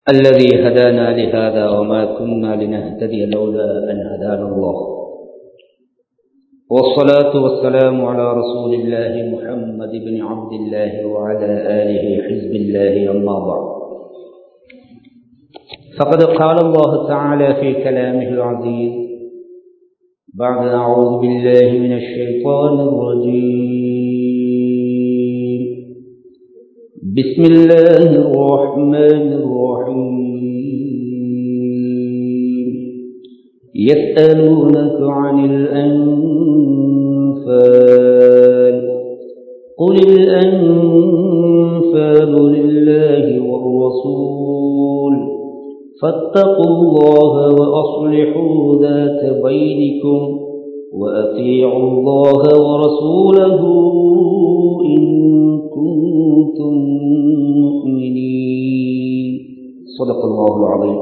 الذي هدانا لهذا وما كنا لنهتدي لولا أن هدانا الله والصلاة والسلام على رسول الله محمد بن عبد الله وعلى آله حزب الله أما بعد فقد قال الله تعالى في كلامه العزيز بعد أعوذ بالله من الشيطان الرجيم بسم الله الرحمن الرحيم يسألونك عن الأنفال قل الأنفال لله والرسول فاتقوا الله وأصلحوا ذات بينكم وأطيعوا الله ورسوله إن كنتم مؤمنين صدق الله العظيم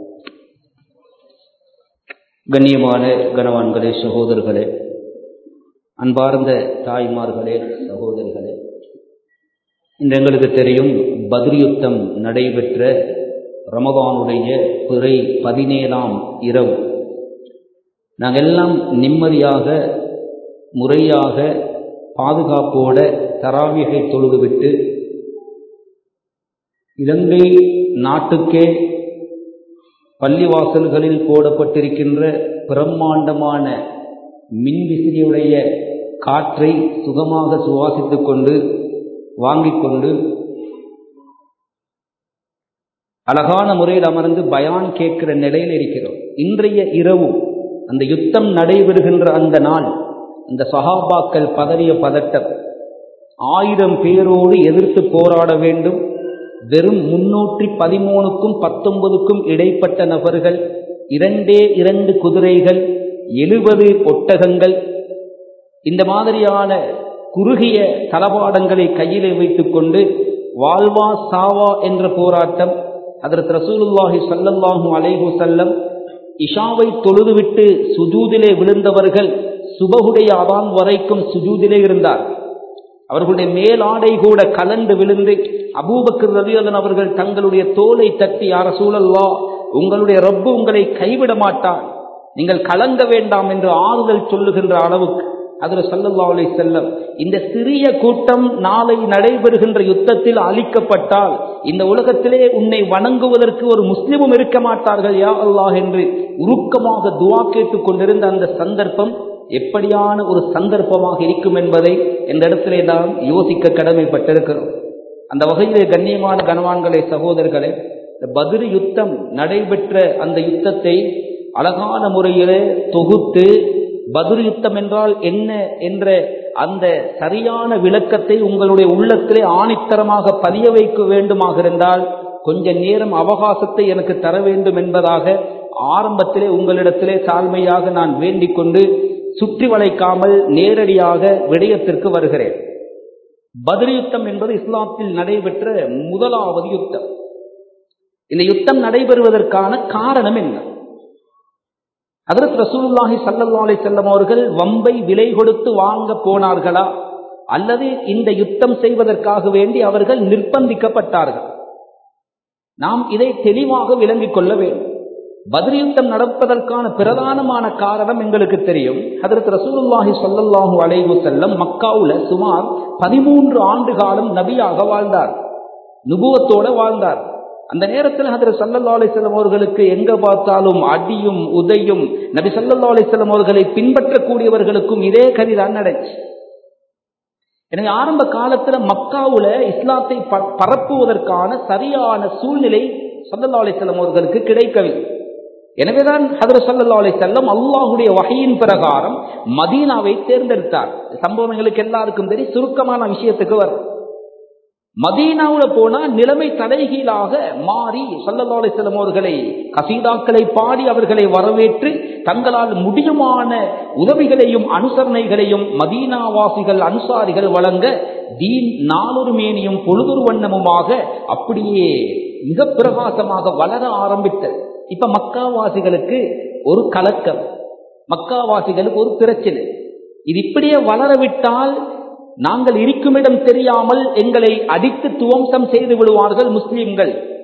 கண்ணியமான கனவான்களே சகோதரர்களே அன்பார்ந்த தாய்மார்களே சகோதரிகளே இன்று எங்களுக்கு தெரியும் பதிரியுத்தம் நடைபெற்ற ரமதானுடைய பிறை பதினேழாம் இரவு நாங்கள் எல்லாம் நிம்மதியாக முறையாக பாதுகாப்போட தராவிகை தொழுதுவிட்டு இலங்கை நாட்டுக்கே பள்ளிவாசல்களில் போடப்பட்டிருக்கின்ற பிரம்மாண்டமான மின்விசிறியுடைய காற்றை சுகமாக சுவாசித்துக் கொண்டு வாங்கிக் கொண்டு அழகான முறையில் அமர்ந்து பயான் கேட்கிற நிலையில் இருக்கிறோம் இன்றைய இரவு அந்த யுத்தம் நடைபெறுகின்ற அந்த நாள் அந்த சஹாபாக்கள் பதறிய பதட்டம் ஆயிரம் பேரோடு எதிர்த்து போராட வேண்டும் வெறும் முன்னூற்றி பதிமூணுக்கும் பத்தொன்பதுக்கும் இடைப்பட்ட நபர்கள் இரண்டே இரண்டு குதிரைகள் எழுபது ஒட்டகங்கள் இந்த மாதிரியான குறுகிய தளபாடங்களை கையிலே வைத்துக்கொண்டு வாழ்வா சாவா என்ற போராட்டம் அதற்கு ரசூலுல்லாஹி சல்லல்லாஹு அலைஹு செல்லம் இஷாவை தொழுதுவிட்டு சுஜூதிலே விழுந்தவர்கள் சுபகுடைய அதான் வரைக்கும் சுஜூதிலே இருந்தார் அவர்களுடைய மேலாடை கூட கலந்து விழுந்து அபூபக்கர் ரவியதன் அவர்கள் தங்களுடைய தோலை தட்டி யார சூழல்லா உங்களுடைய ரப்பு உங்களை கைவிட மாட்டான் நீங்கள் கலங்க வேண்டாம் என்று ஆறுதல் சொல்லுகின்ற அளவுக்கு அதில் சல்லல்லா அலை செல்லம் இந்த சிறிய கூட்டம் நாளை நடைபெறுகின்ற யுத்தத்தில் அழிக்கப்பட்டால் இந்த உலகத்திலே உன்னை வணங்குவதற்கு ஒரு முஸ்லிமும் இருக்க மாட்டார்கள் யா அல்லாஹ் என்று உருக்கமாக துவா கேட்டுக் கொண்டிருந்த அந்த சந்தர்ப்பம் எப்படியான ஒரு சந்தர்ப்பமாக இருக்கும் என்பதை இந்த இடத்திலே நாம் யோசிக்க கடமைப்பட்டிருக்கிறோம் அந்த வகையிலே கண்ணியமான கனவான்களே சகோதரர்களே இந்த பதிரு யுத்தம் நடைபெற்ற அந்த யுத்தத்தை அழகான முறையிலே தொகுத்து பதிரு யுத்தம் என்றால் என்ன என்ற அந்த சரியான விளக்கத்தை உங்களுடைய உள்ளத்திலே ஆணித்தரமாக பதிய வைக்க வேண்டுமாக இருந்தால் கொஞ்ச நேரம் அவகாசத்தை எனக்கு தர வேண்டும் என்பதாக ஆரம்பத்திலே உங்களிடத்திலே தாழ்மையாக நான் வேண்டிக் கொண்டு சுற்றி வளைக்காமல் நேரடியாக விடயத்திற்கு வருகிறேன் பதில் யுத்தம் என்பது இஸ்லாத்தில் நடைபெற்ற முதலாவது யுத்தம் இந்த யுத்தம் நடைபெறுவதற்கான காரணம் என்ன அதற்கு ரசூலுல்லாஹி சல்லல்லா அலி செல்லம் அவர்கள் வம்பை விலை கொடுத்து வாங்க போனார்களா அல்லது இந்த யுத்தம் செய்வதற்காக வேண்டி அவர்கள் நிர்பந்திக்கப்பட்டார்கள் நாம் இதை தெளிவாக விளங்கிக் கொள்ள வேண்டும் பதில் யுத்தம் நடப்பதற்கான பிரதானமான காரணம் எங்களுக்கு தெரியும் அதற்கு ரசூலுல்லாஹி சொல்லல்லாஹு அலைவு செல்லம் மக்காவுல சுமார் பதிமூன்று ஆண்டு காலம் நபியாக வாழ்ந்தார் நுபுவத்தோட வாழ்ந்தார் அந்த நேரத்தில் அதில் சல்லல்லா அலிஸ்லாம் அவர்களுக்கு எங்க பார்த்தாலும் அடியும் உதையும் நபி சல்லல்லா அலிஸ்லாம் அவர்களை பின்பற்றக்கூடியவர்களுக்கும் இதே கதிதான் நடந்துச்சு எனவே ஆரம்ப காலத்துல மக்காவுல இஸ்லாத்தை பரப்புவதற்கான சரியான சூழ்நிலை சல்லல்லா அலிஸ்லாம் அவர்களுக்கு கிடைக்கவில்லை எனவேதான் ஹதர சல்லா அலி செல்லம் அல்லாஹுடைய வகையின் பிரகாரம் மதீனாவை தேர்ந்தெடுத்தார் சம்பவம் எங்களுக்கு எல்லாருக்கும் தெரியும் சுருக்கமான விஷயத்துக்கு வரும் மதீனாவில் போனா நிலைமை தலைகீழாக மாறி சல்லல்லா அலிஸ்லம் அவர்களை கசீதாக்களை பாடி அவர்களை வரவேற்று தங்களால் முடியுமான உதவிகளையும் அனுசரணைகளையும் மதீனாவாசிகள் அன்சாரிகள் வழங்க தீன் நாளொரு மேனியும் பொழுதொரு வண்ணமுமாக அப்படியே மிக பிரகாசமாக வளர ஆரம்பித்தது இப்ப மக்காவாசிகளுக்கு ஒரு கலக்கம் மக்காவாசிகளுக்கு ஒரு பிரச்சனை இது இப்படியே வளரவிட்டால் நாங்கள் இருக்குமிடம் தெரியாமல் எங்களை அடித்து துவம்சம் செய்து விடுவார்கள் முஸ்லிம்கள்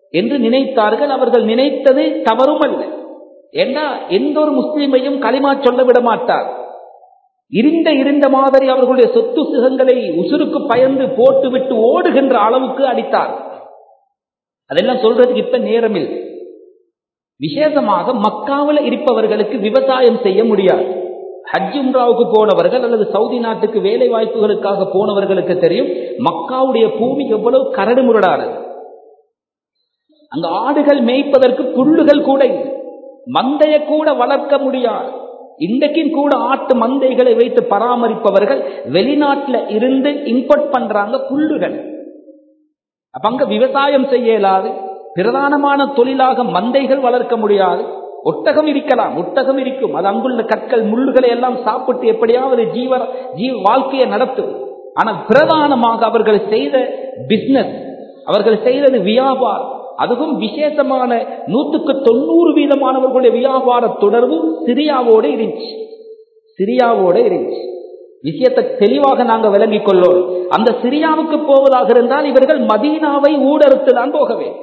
என்று நினைத்தார்கள் அவர்கள் நினைத்தது தவறும் அல்ல ஏண்டா எந்த ஒரு முஸ்லிமையும் களிமா சொல்ல விட மாட்டார் இருந்த இருந்த மாதிரி அவர்களுடைய சொத்து சுகங்களை உசுருக்கு பயந்து போட்டுவிட்டு ஓடுகின்ற அளவுக்கு அடித்தார் அதெல்லாம் சொல்றதுக்கு இப்ப நேரம் இல்லை விசேஷமாக மக்காவில் இருப்பவர்களுக்கு விவசாயம் செய்ய முடியாது ஹஜ் உம்ராவுக்கு போனவர்கள் அல்லது சவுதி நாட்டுக்கு வேலை வாய்ப்புகளுக்காக போனவர்களுக்கு தெரியும் மக்காவுடைய பூமி எவ்வளவு கரடு முரடானது அங்க ஆடுகள் மேய்ப்பதற்கு புல்லுகள் கூட இல்லை மந்தைய கூட வளர்க்க முடியாது இன்றைக்கும் கூட ஆட்டு மந்தைகளை வைத்து பராமரிப்பவர்கள் வெளிநாட்டில் இருந்து இம்போர்ட் பண்றாங்க புல்லுகள் அப்ப அங்க விவசாயம் செய்ய இயலாது பிரதானமான தொழிலாக மந்தைகள் வளர்க்க முடியாது ஒட்டகம் இருக்கலாம் ஒட்டகம் இருக்கும் அது அங்குள்ள கற்கள் முள்ளுகளை எல்லாம் சாப்பிட்டு எப்படியாவது ஜீவ ஜீவ வாழ்க்கையை நடத்தும் ஆனால் பிரதானமாக அவர்கள் செய்த பிசினஸ் அவர்கள் செய்தது வியாபாரம் அதுவும் விசேஷமான நூற்றுக்கு தொண்ணூறு வீதமானவர்களுடைய வியாபார தொடர்பு சிரியாவோடு இருந்துச்சு சிரியாவோடு இருந்துச்சு விஷயத்தை தெளிவாக நாங்கள் விளங்கிக் கொள்ளோம் அந்த சிரியாவுக்கு போவதாக இருந்தால் இவர்கள் மதீனாவை ஊடறுத்து தான் போக வேண்டும்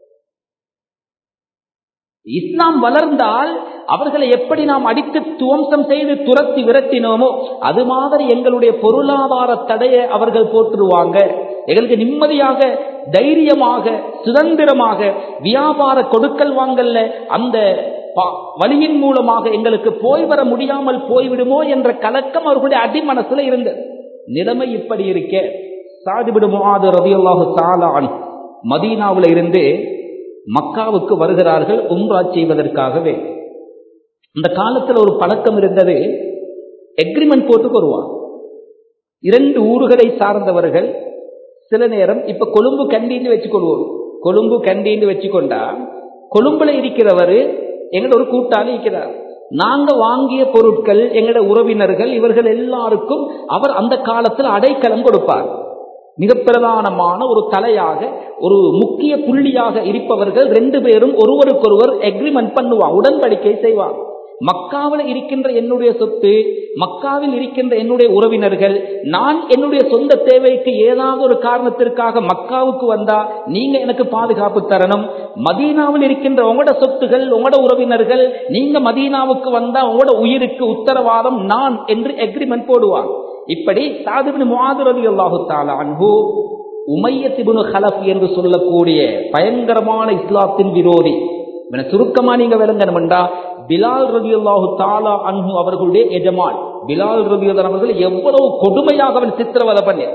இஸ்லாம் வளர்ந்தால் அவர்களை எப்படி நாம் அடித்து துவம்சம் செய்து துரத்தி விரட்டினோமோ அது மாதிரி எங்களுடைய பொருளாதார தடையை அவர்கள் போட்டுருவாங்க எங்களுக்கு நிம்மதியாக தைரியமாக சுதந்திரமாக வியாபார கொடுக்கல் வாங்கல்ல அந்த வழியின் மூலமாக எங்களுக்கு போய் வர முடியாமல் போய்விடுமோ என்ற கலக்கம் அவர்களுடைய அடிமனசுல இருந்தது நிலைமை இப்படி இருக்க சாதிபிடுமாது ரவியல்லாஹு சாலான் மதீனாவில் இருந்து மக்காவுக்கு வருகிறார்கள் உம்ரா செய்வதற்காகவே இந்த காலத்தில் ஒரு பழக்கம் இருந்தது எக்ரிமெண்ட் போட்டு வருவான் இரண்டு ஊர்களை சார்ந்தவர்கள் சில நேரம் இப்ப கொழும்பு கண்டின்னு வச்சுக்கொள்வோம் கொழும்பு கண்டின்னு வச்சுக்கொண்டா கொழும்புல இருக்கிறவர் எங்கட ஒரு கூட்டாளி இருக்கிறார் நாங்க வாங்கிய பொருட்கள் எங்கட உறவினர்கள் இவர்கள் எல்லாருக்கும் அவர் அந்த காலத்தில் அடைக்கலம் கொடுப்பார் மிக பிரதானமான ஒரு தலையாக ஒரு முக்கிய புள்ளியாக இருப்பவர்கள் ரெண்டு பேரும் ஒருவருக்கொருவர் எக்ரிமெண்ட் பண்ணுவாங்க உடன்படிக்கை செய்வாங்க மக்காவில் இருக்கின்ற என்னுடைய சொத்து மக்காவில் இருக்கின்ற என்னுடைய உறவினர்கள் நான் என்னுடைய சொந்த தேவைக்கு ஏதாவது ஒரு காரணத்திற்காக மக்காவுக்கு வந்தா நீங்க எனக்கு பாதுகாப்பு தரணும் மதீனாவில் இருக்கின்ற உங்களோட சொத்துகள் உங்களோட உறவினர்கள் நீங்க மதீனாவுக்கு வந்தா உங்களோட உயிருக்கு உத்தரவாதம் நான் என்று எக்ரிமெண்ட் போடுவாங்க இப்படி சாதிபின் முவாதுரதி அல்லாஹு தாலா அன்பு உமையத்திபுனு ஹலப் என்று சொல்லக்கூடிய பயங்கரமான இஸ்லாத்தின் விரோதி சுருக்கமா நீங்க விளங்கணும்டா பிலால் ரவி அல்லாஹு தாலா அன்பு அவர்களுடைய எஜமான் பிலால் ரவி அவர்கள் எவ்வளவு கொடுமையாக அவன் சித்திரவதை பண்ணி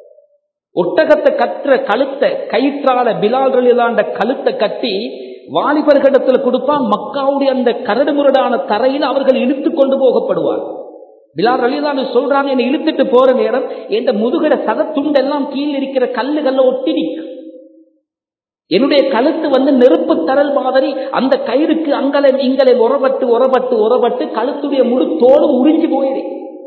ஒட்டகத்தை கற்ற கழுத்தை கயிற்றால பிலால் ரலிலாண்ட கழுத்தை கட்டி வாலிபர்களிடத்தில் கொடுப்பான் மக்காவுடைய அந்த கரடு முரடான தரையில் அவர்கள் இழுத்து கொண்டு போகப்படுவார் பிலால் ரலிதான் சொல்றாங்க என்னை இழுத்துட்டு போற நேரம் என் முதுகட சதத்துண்டெல்லாம் கீழ் இருக்கிற கல்லுகள்ல ஒட்டி நிற்கும் என்னுடைய கழுத்து வந்து நெருப்பு தரல் மாதிரி அந்த கயிறுக்கு அங்கலை இங்கலை உரப்பட்டு உரப்பட்டு உரப்பட்டு கழுத்துடைய முழு தோலும் உறிஞ்சு போயிடு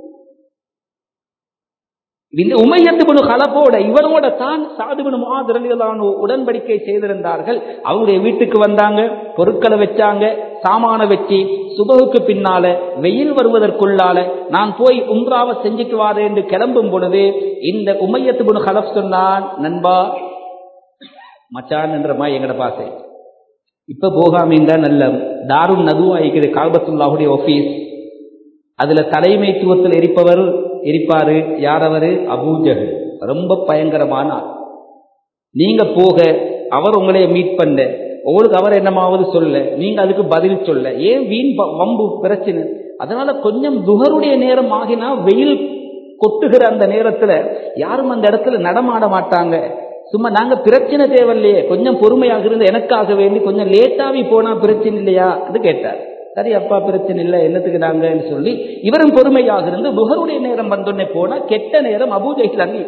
இந்த உமையத்துபனு கலப்போட இவரோட தான் சாதுபனு மாதிரலான உடன்படிக்கை செய்திருந்தார்கள் அவங்களுடைய வீட்டுக்கு வந்தாங்க பொருட்களை வச்சாங்க சாமான வச்சு சுபகுக்கு பின்னால வெயில் வருவதற்குள்ளால நான் போய் உம்ராவை செஞ்சுட்டு வாரேன் என்று கிளம்பும் பொழுது இந்த உமையத்துபனு கலப் சொன்னான் நண்பா மச்சான் என்றமா எங்கட பாசை இப்ப போகாமீங்க நல்ல தாரும் நதுவா இருக்கிற கால்பத்துல்லாவுடைய ஆபீஸ் அதுல தலைமைத்துவத்தில் இருப்பவர் இருப்பாரு யார் அவரு அபூஜகல் ரொம்ப பயங்கரமான ஆள் நீங்க போக அவர் உங்களைய மீட் பண்ண உங்களுக்கு அவர் என்னமாவது சொல்ல நீங்க அதுக்கு பதில் சொல்ல ஏன் வீண் வம்பு பிரச்சனை அதனால கொஞ்சம் துகருடைய நேரம் ஆகினா வெயில் கொட்டுகிற அந்த நேரத்துல யாரும் அந்த இடத்துல நடமாட மாட்டாங்க சும்மா நாங்க பிரச்சனை தேவையில்லையே கொஞ்சம் பொறுமையாக இருந்து எனக்காக வேண்டி கொஞ்சம் லேட்டாவி போனா பிரச்சனை இல்லையா அது கேட்டார் சரி அப்பா பிரச்சனை இல்லை என்னத்துக்கு நாங்கன்னு சொல்லி இவரும் பொறுமையாக இருந்து புகருடைய நேரம் வந்தோடனே போனா கெட்ட நேரம் அபூஜைகள் அங்கே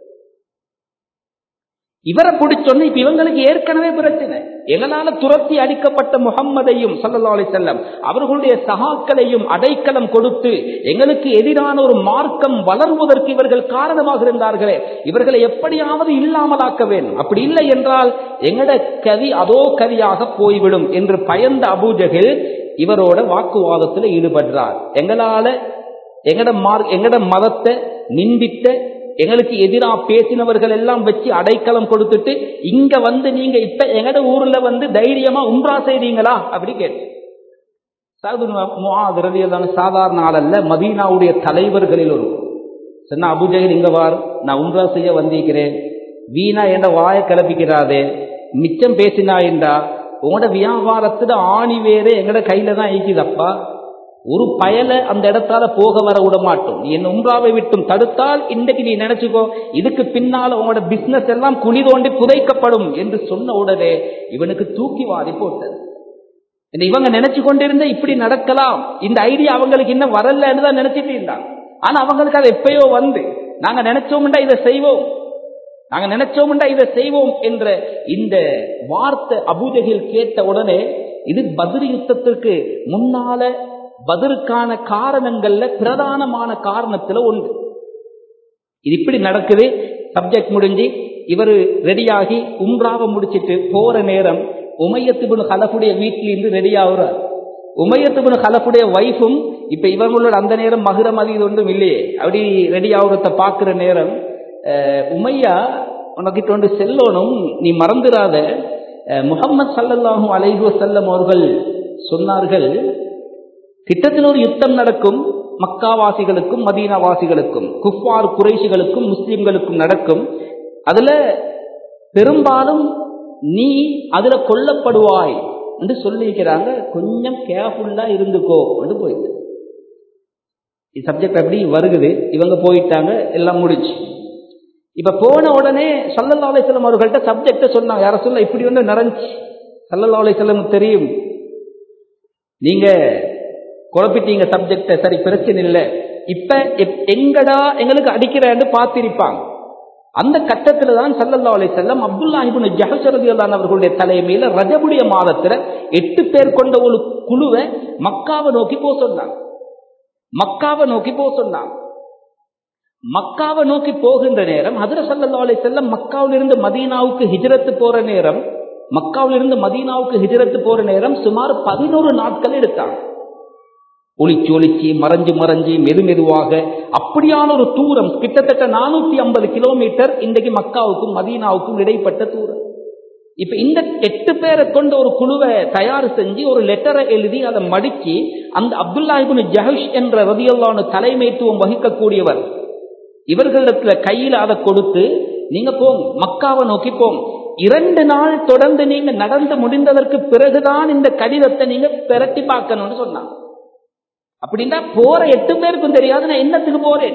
இவரை பிடிச்சோன்னு இப்ப இவங்களுக்கு ஏற்கனவே பிரச்சனை எங்களால துரத்தி அடிக்கப்பட்ட முகம்மதையும் சல்லா அலி செல்லம் அவர்களுடைய சகாக்களையும் அடைக்கலம் கொடுத்து எங்களுக்கு எதிரான ஒரு மார்க்கம் வளர்வதற்கு இவர்கள் காரணமாக இருந்தார்களே இவர்களை எப்படியாவது இல்லாமலாக்க வேண்டும் அப்படி இல்லை என்றால் எங்கட கதி அதோ கதியாக போய்விடும் என்று பயந்த அபூஜகில் இவரோட வாக்குவாதத்தில் ஈடுபடுறார் எங்களால எங்கட மார்க் எங்கட மதத்தை நிந்தித்த எங்களுக்கு எதிரா பேசினவர்கள் எல்லாம் வச்சு அடைக்கலம் கொடுத்துட்டு இங்க வந்து நீங்க இப்ப எங்கட ஊர்ல வந்து தைரியமா உம்ரா செய்றீங்களா அப்படி கேட்டு சாதாரண ஆள் அல்ல மதீனாவுடைய தலைவர்களில் ஒரு சொன்ன அபுஜகல் இங்க வார் நான் உம்ரா செய்ய வந்திருக்கிறேன் வீணா என்ன வாய கிளப்பிக்கிறாதே மிச்சம் பேசினாயிண்டா உங்களோட வியாபாரத்துல ஆணி வேறு எங்கட கையில தான் ஈக்குதப்பா ஒரு பயல அந்த இடத்தால போக வர விட மாட்டோம் நீ என்ன உம்ராவை விட்டும் தடுத்தால் இன்றைக்கு நீ நினைச்சுக்கோ இதுக்கு பின்னால உங்களோட பிசினஸ் எல்லாம் குழி தோண்டி புதைக்கப்படும் என்று சொன்ன உடனே இவனுக்கு தூக்கி வாரி போட்டது இவங்க நினைச்சு கொண்டிருந்த இப்படி நடக்கலாம் இந்த ஐடியா அவங்களுக்கு இன்னும் வரலன்னு தான் நினைச்சிட்டு இருந்தாங்க ஆனா அவங்களுக்கு அது எப்பயோ வந்து நாங்க நினைச்சோம்டா இதை செய்வோம் நாங்க நினைச்சோம்டா இதை செய்வோம் என்ற இந்த வார்த்தை அபூஜகில் கேட்ட உடனே இது பதில் யுத்தத்திற்கு முன்னால பதிலுக்கான காரணங்கள்ல பிரதானமான காரணத்துல ஒன்று இது இப்படி நடக்குது சப்ஜெக்ட் முடிஞ்சு இவர் ரெடியாகி உம்ராவை முடிச்சிட்டு போற நேரம் உமையத்துபின் ஹலஃபுடைய வீட்டிலிருந்து ரெடி ஆகுறார் உமையத்துபின் ஹலஃபுடைய வைஃபும் இப்ப இவங்களோட அந்த நேரம் மகுரம் அது இது ஒன்றும் இல்லையே அப்படி ரெடி ஆகுறத பாக்குற நேரம் உமையா உனக்கிட்ட ஒன்று செல்லணும் நீ மறந்துடாத முகமது சல்லல்லாஹும் அலைஹு செல்லம் அவர்கள் சொன்னார்கள் கிட்டத்தில் ஒரு யுத்தம் நடக்கும் மக்காவாசிகளுக்கும் மதீனாவாசிகளுக்கும் குஃபார் குறைசிகளுக்கும் முஸ்லிம்களுக்கும் நடக்கும் அதுல பெரும்பாலும் நீ அதுல கொல்லப்படுவாய் என்று சொல்லியிருக்கிறாங்க கொஞ்சம் கேர்ஃபுல்லா இருந்துக்கோ என்று போயிட்டு சப்ஜெக்ட் அப்படி வருகுது இவங்க போயிட்டாங்க எல்லாம் முடிச்சு இப்ப போன உடனே சல்லல்லா அலிஸ்லம் அவர்கள்ட்ட சப்ஜெக்ட சொன்னாங்க யார சொல்ல இப்படி வந்து நடந்துச்சு சல்லல்லா அலிஸ்லம் தெரியும் நீங்க குழப்பிட்டீங்க சப்ஜெக்ட சரி பிரச்சனை இல்லை இப்ப எங்கடா எங்களுக்கு அடிக்கிறன்னு பார்த்திருப்பாங்க அந்த கட்டத்துல தான் சல்லல்லா அலி செல்லம் அப்துல்லா இபுன் ஜஹசரதியல்லான் அவர்களுடைய தலைமையில ரஜபுடைய மாதத்துல எட்டு பேர் கொண்ட ஒரு குழுவை மக்காவை நோக்கி போக சொன்னாங்க மக்காவை நோக்கி போக சொன்னாங்க மக்காவை நோக்கி போகின்ற நேரம் ஹதர சல்லா அலி செல்லம் மக்காவிலிருந்து மதீனாவுக்கு ஹிஜரத்து போற நேரம் மக்காவிலிருந்து மதீனாவுக்கு ஹிஜரத்து போற நேரம் சுமார் பதினோரு நாட்கள் எடுத்தாங்க ஒளிச்சு ஒளிச்சு மறைஞ்சு மறைஞ்சு மெது மெதுவாக அப்படியான ஒரு தூரம் கிட்டத்தட்ட நானூத்தி ஐம்பது கிலோமீட்டர் இன்றைக்கு மக்காவுக்கும் மதீனாவுக்கும் இடைப்பட்ட தூரம் இப்ப இந்த எட்டு பேரை கொண்ட ஒரு குழுவை தயார் செஞ்சு ஒரு லெட்டரை எழுதி அதை மடிச்சு அந்த அப்துல்லாஹிபின் ஜஹஷ் என்ற ரதியல்லான தலைமைத்துவம் வகிக்கக்கூடியவர் இவர்களிடத்துல கையில அதை கொடுத்து நீங்க போங்க மக்காவை நோக்கி போங்க இரண்டு நாள் தொடர்ந்து நீங்க நடந்து முடிந்ததற்கு பிறகுதான் இந்த கடிதத்தை நீங்க பிரட்டி பார்க்கணும்னு சொன்னாங்க அப்படின்னா போற எட்டு பேருக்கும் தெரியாது நான் என்னத்துக்கு போறேன்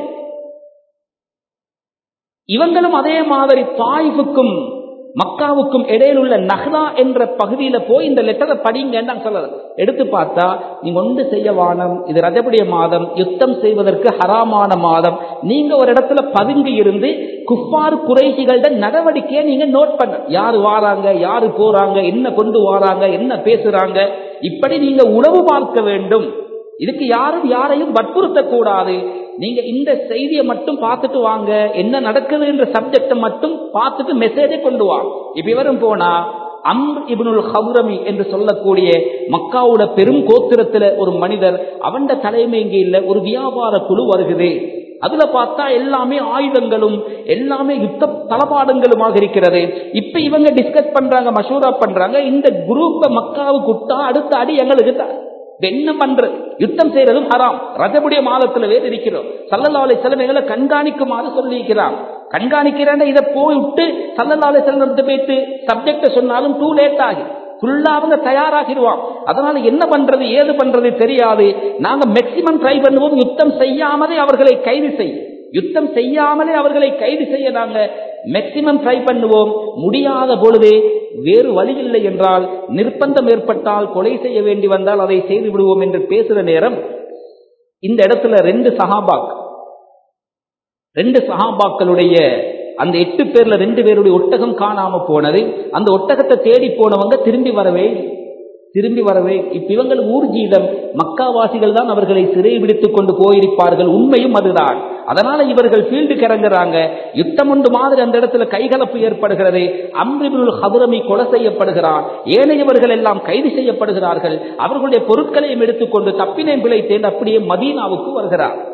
இவங்களும் அதே மாதிரி தாய்வுக்கும் மக்காவுக்கும் இடையில் உள்ள நஹ்லா என்ற பகுதியில போய் இந்த லெட்டரை படிங்கன்னு சொல்லல எடுத்து பார்த்தா நீங்க ஒன்று செய்ய வானம் இது ரஜபுடைய மாதம் யுத்தம் செய்வதற்கு ஹராமான மாதம் நீங்க ஒரு இடத்துல பதுங்கி இருந்து குஃபார் குறைசிகள நடவடிக்கையை நீங்க நோட் பண்ண யாரு வாராங்க யாரு போறாங்க என்ன கொண்டு வாராங்க என்ன பேசுறாங்க இப்படி நீங்க உணவு பார்க்க வேண்டும் இதுக்கு யாரும் யாரையும் வற்புறுத்த கூடாது நீங்க இந்த செய்தியை மட்டும் பார்த்துட்டு வாங்க என்ன நடக்குது என்ற சப்ஜெக்டை மட்டும் பார்த்துட்டு மெசேஜை கொண்டு வாங்க இப்ப இவரும் போனா அம்ர் இப்னுல் ஹவுரமி என்று சொல்லக்கூடிய மக்காவோட பெரும் கோத்திரத்துல ஒரு மனிதர் அவன் தலைமைங்கில ஒரு வியாபார குழு வருகுது அதுல பார்த்தா எல்லாமே ஆயுதங்களும் எல்லாமே யுத்த தளபாடங்களுமாக இருக்கிறது இப்ப இவங்க டிஸ்கஸ் பண்றாங்க மசூரா பண்றாங்க இந்த குரூப்ப மக்காவுக்கு விட்டா அடுத்த அடி எங்களுக்கு தான் என்ன பண்றது யுத்தம் செய்யறதும் ஹராம் ரஜபுடைய மாதத்துல வேறு இருக்கிறோம் சல்லல்லாலை செலவைகளை கண்காணிக்குமாறு சொல்லியிருக்கிறான் கண்காணிக்கிறேன் இதை போயிட்டு சல்லல்லாலை செல்வத்தை போயிட்டு சப்ஜெக்ட சொன்னாலும் டூ லேட் ஆகி ஃபுல்லா அவங்க தயாராகிடுவான் அதனால என்ன பண்றது ஏது பண்றது தெரியாது நாங்க மேக்சிமம் ட்ரை பண்ணுவோம் யுத்தம் செய்யாமலே அவர்களை கைது செய்ய யுத்தம் செய்யாமலே அவர்களை கைது செய்ய நாங்க மேக்சிமம் ட்ரை பண்ணுவோம் முடியாத பொழுது வேறு வழி இல்லை என்றால் நிர்பந்தம் ஏற்பட்டால் கொலை செய்ய வேண்டி வந்தால் அதை செய்து விடுவோம் என்று பேசுற நேரம் இந்த இடத்துல ரெண்டு சஹாபாக் ரெண்டு சஹாபாக்களுடைய அந்த எட்டு பேர்ல ரெண்டு பேருடைய ஒட்டகம் காணாம போனது அந்த ஒட்டகத்தை தேடி போனவங்க திரும்பி வரவே திரும்பி வரவே இப்ப இவங்கள் ஊர்ஜீதம் மக்காவாசிகள் தான் அவர்களை சிறை பிடித்துக் கொண்டு போயிருப்பார்கள் உண்மையும் அதுதான் அதனால இவர்கள் ஃபீல்டுக்கு இறங்குறாங்க யுத்தம் ஒன்று மாதிரி அந்த இடத்துல கைகலப்பு ஏற்படுகிறது அம்ரிபுல் ஹபுரமி கொலை செய்யப்படுகிறான் ஏனையவர்கள் எல்லாம் கைது செய்யப்படுகிறார்கள் அவர்களுடைய பொருட்களையும் எடுத்துக்கொண்டு தப்பினை பிழைத்தேன் அப்படியே மதீனாவுக்கு வருகிறார்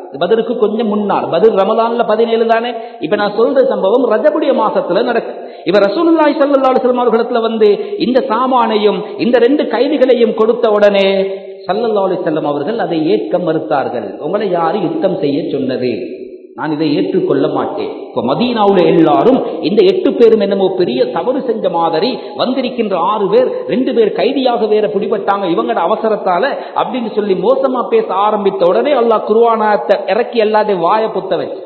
பதருக்கு கொஞ்சம் முன்னால் பதில் ரமலான்ல பதினேழு தானே இப்ப நான் சொல்ற சம்பவம் ரஜபுடைய மாசத்துல நடக்கு இப்ப ரசூலுல்லாஹி ஸல்லல்லாஹு அலைஹி வஸல்லம் அவர்களிடத்துல வந்து இந்த சாமானையும் இந்த ரெண்டு கைதிகளையும் கொடுத்த உடனே ஸல்லல்லாஹு அலைஹி வஸல்லம் அவர்கள் அதை ஏற்க மறுத்தார்கள் உங்களை யாரு யுத்தம் செய்ய சொன்னது நான் இதை ஏற்றுக்கொள்ள மாட்டேன் இப்ப மதீனாவுல எல்லாரும் இந்த எட்டு பேரும் என்னமோ பெரிய தவறு செஞ்ச மாதிரி வந்திருக்கின்ற ஆறு பேர் ரெண்டு பேர் கைதியாக வேற பிடிபட்டாங்க இவங்கட அவசரத்தால அப்படின்னு சொல்லி மோசமா பேச ஆரம்பித்த உடனே அல்லாஹ் குருவானத்தை இறக்கி எல்லாத்தையும் வாய புத்த வச்சு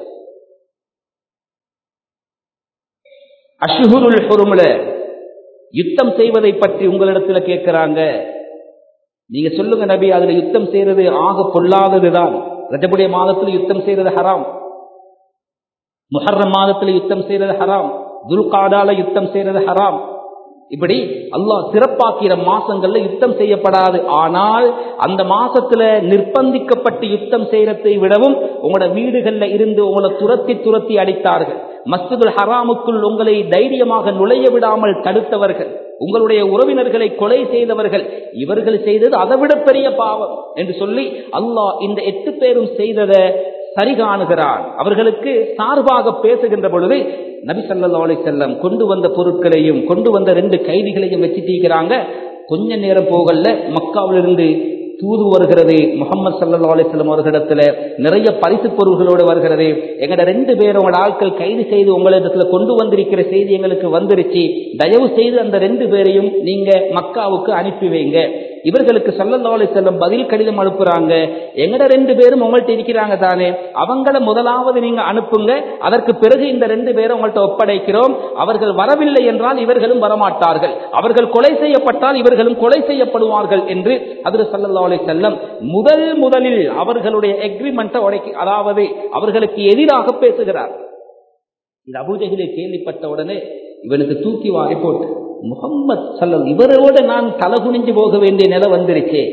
அஷ்ஹுருல் ஹுரும்ல யுத்தம் செய்வதை பற்றி உங்களிடத்துல கேட்கிறாங்க நீங்க சொல்லுங்க நபி அதுல யுத்தம் செய்யறது ஆக பொல்லாததுதான் ரஜபுடைய மாதத்துல யுத்தம் செய்யறது ஹராம் முஹர்ரம் மாதத்துல யுத்தம் செய்யறது ஹராம் துல்காடால யுத்தம் செய்யறது ஹராம் இப்படி அல்லாஹ் சிறப்பாக்கிற மாசங்கள்ல யுத்தம் செய்யப்படாது ஆனால் அந்த மாசத்துல நிர்பந்திக்கப்பட்டு யுத்தம் செய்யறதை விடவும் உங்களோட வீடுகள்ல இருந்து உங்களை துரத்தி துரத்தி அடித்தார்கள் மஸ்ஜிதுல் ஹராமுக்குள் உங்களை தைரியமாக நுழைய விடாமல் தடுத்தவர்கள் உங்களுடைய உறவினர்களை கொலை செய்தவர்கள் இவர்கள் செய்தது அதை விட பெரிய பாவம் என்று சொல்லி அல்லாஹ் இந்த எட்டு பேரும் செய்ததை சரி காணுகிறான் அவர்களுக்கு சார்பாக பேசுகின்ற பொழுது நபி சல்லா அலி செல்லம் கொண்டு வந்த பொருட்களையும் கொண்டு வந்த ரெண்டு கைதிகளையும் வச்சு தீக்கிறாங்க கொஞ்ச நேரம் போகல மக்காவிலிருந்து தூது வருகிறது முகமது சல்லா அலிஸ்லம் அவர்களிடத்துல நிறைய பரிசு பொருள்களோடு வருகிறது எங்கட ரெண்டு பேரும் உங்களோட ஆட்கள் கைது செய்து உங்களிடத்துல கொண்டு வந்திருக்கிற செய்தி எங்களுக்கு வந்துருச்சு தயவு செய்து அந்த ரெண்டு பேரையும் நீங்க மக்காவுக்கு அனுப்பி வைங்க இவர்களுக்கு சல்லல்லா செல்லம் பதில் கடிதம் அனுப்புறாங்க எங்கட ரெண்டு பேரும் உங்கள்ட்ட இருக்கிறாங்க தானே அவங்கள முதலாவது நீங்க அனுப்புங்க அதற்கு பிறகு இந்த ரெண்டு பேரும் உங்கள்ட்ட ஒப்படைக்கிறோம் அவர்கள் வரவில்லை என்றால் இவர்களும் வரமாட்டார்கள் அவர்கள் கொலை செய்யப்பட்டால் இவர்களும் கொலை செய்யப்படுவார்கள் என்று அதில் சல்லல்லா செல்லம் முதல் முதலில் அவர்களுடைய எக்ரிமெண்ட்டை உடைக்கி அதாவது அவர்களுக்கு எதிராக பேசுகிறார் இது அபூஜகிலே கேள்விப்பட்ட உடனே இவனுக்கு தூக்கி வாரி போட்டு முகம்மது சல்லம் இவரோட நான் தலகுனிஞ்சு போக வேண்டிய நிலை வந்துருச்சே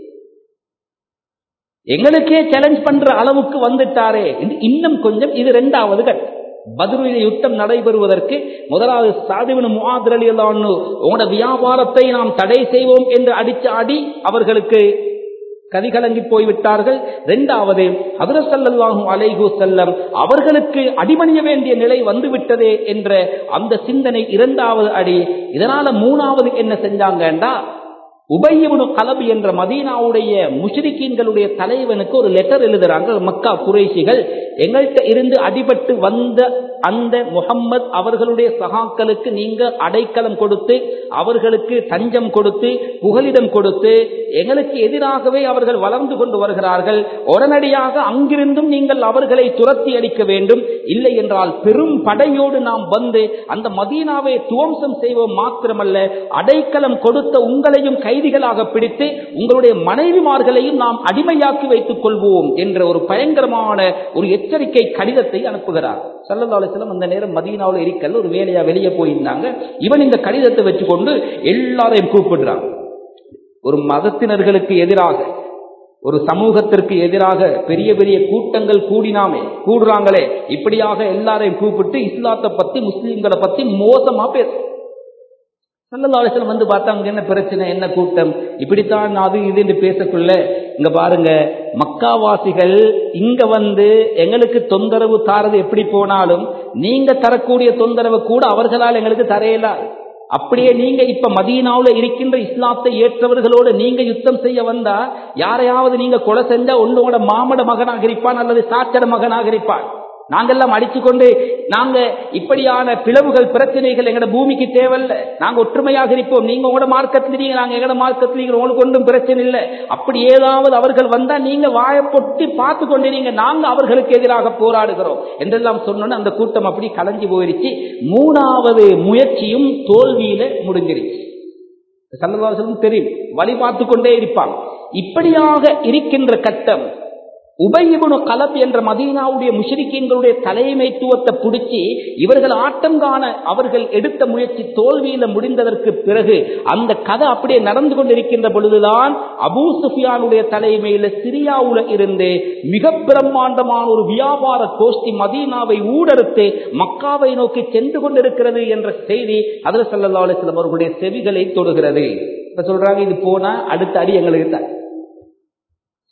எங்களுக்கே சேலஞ்ச் பண்ற அளவுக்கு வந்துட்டாரே இன்னும் கொஞ்சம் இது ரெண்டாவது கட்டம் பதிலுடைய யுத்தம் நடைபெறுவதற்கு முதலாவது சாதிவின் முகாதிரலி உங்களோட வியாபாரத்தை நாம் தடை செய்வோம் என்று அடிச்ச அடி அவர்களுக்கு கதிகலங்கி போய்விட்டார்கள் இரண்டாவது ஹதரசல்லாஹும் அலைஹு செல்லம் அவர்களுக்கு அடிமணிய வேண்டிய நிலை வந்துவிட்டதே என்ற அந்த சிந்தனை இரண்டாவது அடி இதனால மூணாவது என்ன செஞ்சாங்கண்டா உபயவனு கலபு என்ற மதீனாவுடைய முஷ்ரிக்கீன்களுடைய தலைவனுக்கு ஒரு லெட்டர் எழுதுறாங்க மக்கா குறைசிகள் எங்கள்கிட்ட இருந்து அடிபட்டு வந்த அந்த முகம்மது அவர்களுடைய சகாக்களுக்கு நீங்க அடைக்கலம் கொடுத்து அவர்களுக்கு தஞ்சம் கொடுத்து புகலிடம் கொடுத்து எங்களுக்கு எதிராகவே அவர்கள் வளர்ந்து கொண்டு வருகிறார்கள் உடனடியாக அங்கிருந்தும் நீங்கள் அவர்களை துரத்தி அடிக்க வேண்டும் இல்லை என்றால் பெரும் படையோடு நாம் வந்து அந்த மதீனாவை துவம்சம் செய்வோம் மாத்திரமல்ல அடைக்கலம் கொடுத்த உங்களையும் கைதிகளாக பிடித்து உங்களுடைய மனைவிமார்களையும் நாம் அடிமையாக்கி வைத்துக் கொள்வோம் என்ற ஒரு பயங்கரமான ஒரு எச்சரிக்கை கடிதத்தை அனுப்புகிறார் சல்லல்லா அலிஸ்லாம் அந்த நேரம் மதீனாவில் இருக்கல ஒரு வேலையா வெளியே போயிருந்தாங்க இவன் இந்த கடிதத்தை வச்சுக்கொண்டு எல்லாரையும் கூப்பிடுறான் ஒரு மதத்தினர்களுக்கு எதிராக ஒரு சமூகத்திற்கு எதிராக பெரிய பெரிய கூட்டங்கள் கூடினாமே கூடுறாங்களே இப்படியாக எல்லாரையும் கூப்பிட்டு இஸ்லாத்தை பத்தி முஸ்லீம்களை பத்தி மோசமா பேச சல்லல்லாசலம் வந்து பார்த்தாங்க என்ன பிரச்சனை என்ன கூட்டம் இப்படித்தான் அது இது பேசக்குள்ள இங்க பாருங்க மக்காவாசிகள் இங்க வந்து எங்களுக்கு தொந்தரவு தாரது எப்படி போனாலும் நீங்க தரக்கூடிய தொந்தரவு கூட அவர்களால் எங்களுக்கு தரையலாது அப்படியே நீங்க இப்ப மதீனாவுல இருக்கின்ற இஸ்லாத்தை ஏற்றவர்களோடு நீங்க யுத்தம் செய்ய வந்தா யாரையாவது நீங்க கொலை செஞ்சா ஒன்னோட மாமட மகனாக இருப்பான் அல்லது சாச்சட மகனாக இருப்பான் நாங்கெல்லாம் அடிச்சுக்கொண்டு நாங்க இப்படியான பிளவுகள் பிரச்சனைகள் எங்கட பூமிக்கு தேவையில்ல நாங்க ஒற்றுமையாக இருப்போம் நீங்க உங்களோட மார்க்கத்தில் நாங்க எங்கட மார்க்கத்தில் உங்களுக்கு ஒன்றும் பிரச்சனை இல்லை அப்படி ஏதாவது அவர்கள் வந்தா நீங்க வாய பொட்டி பார்த்து கொண்டிருங்க நாங்க அவர்களுக்கு எதிராக போராடுகிறோம் என்றெல்லாம் சொன்னோன்னு அந்த கூட்டம் அப்படி கலைஞ்சு போயிருச்சு மூணாவது முயற்சியும் தோல்வியில முடிஞ்சிருச்சு சல்லவாசலும் தெரியும் வழி பார்த்து கொண்டே இருப்பான் இப்படியாக இருக்கின்ற கட்டம் உபயிபுனு கலப் என்ற மதீனாவுடைய முஷரிக்கீன்களுடைய தலைமைத்துவத்தை பிடிச்சி இவர்கள் ஆட்டம் காண அவர்கள் எடுத்த முயற்சி தோல்வியில முடிந்ததற்கு பிறகு அந்த கதை அப்படியே நடந்து கொண்டிருக்கின்ற பொழுதுதான் அபூ சுஃபியானுடைய தலைமையில சிரியாவுல இருந்து மிக பிரம்மாண்டமான ஒரு வியாபார கோஷ்டி மதீனாவை ஊடறுத்து மக்காவை நோக்கி சென்று கொண்டிருக்கிறது என்ற செய்தி அதில் சல்லா அலிஸ்லாம் அவர்களுடைய செவிகளை தொடுகிறது இப்ப சொல்றாங்க இது போனா அடுத்த அடி எங்களுக்கு தான்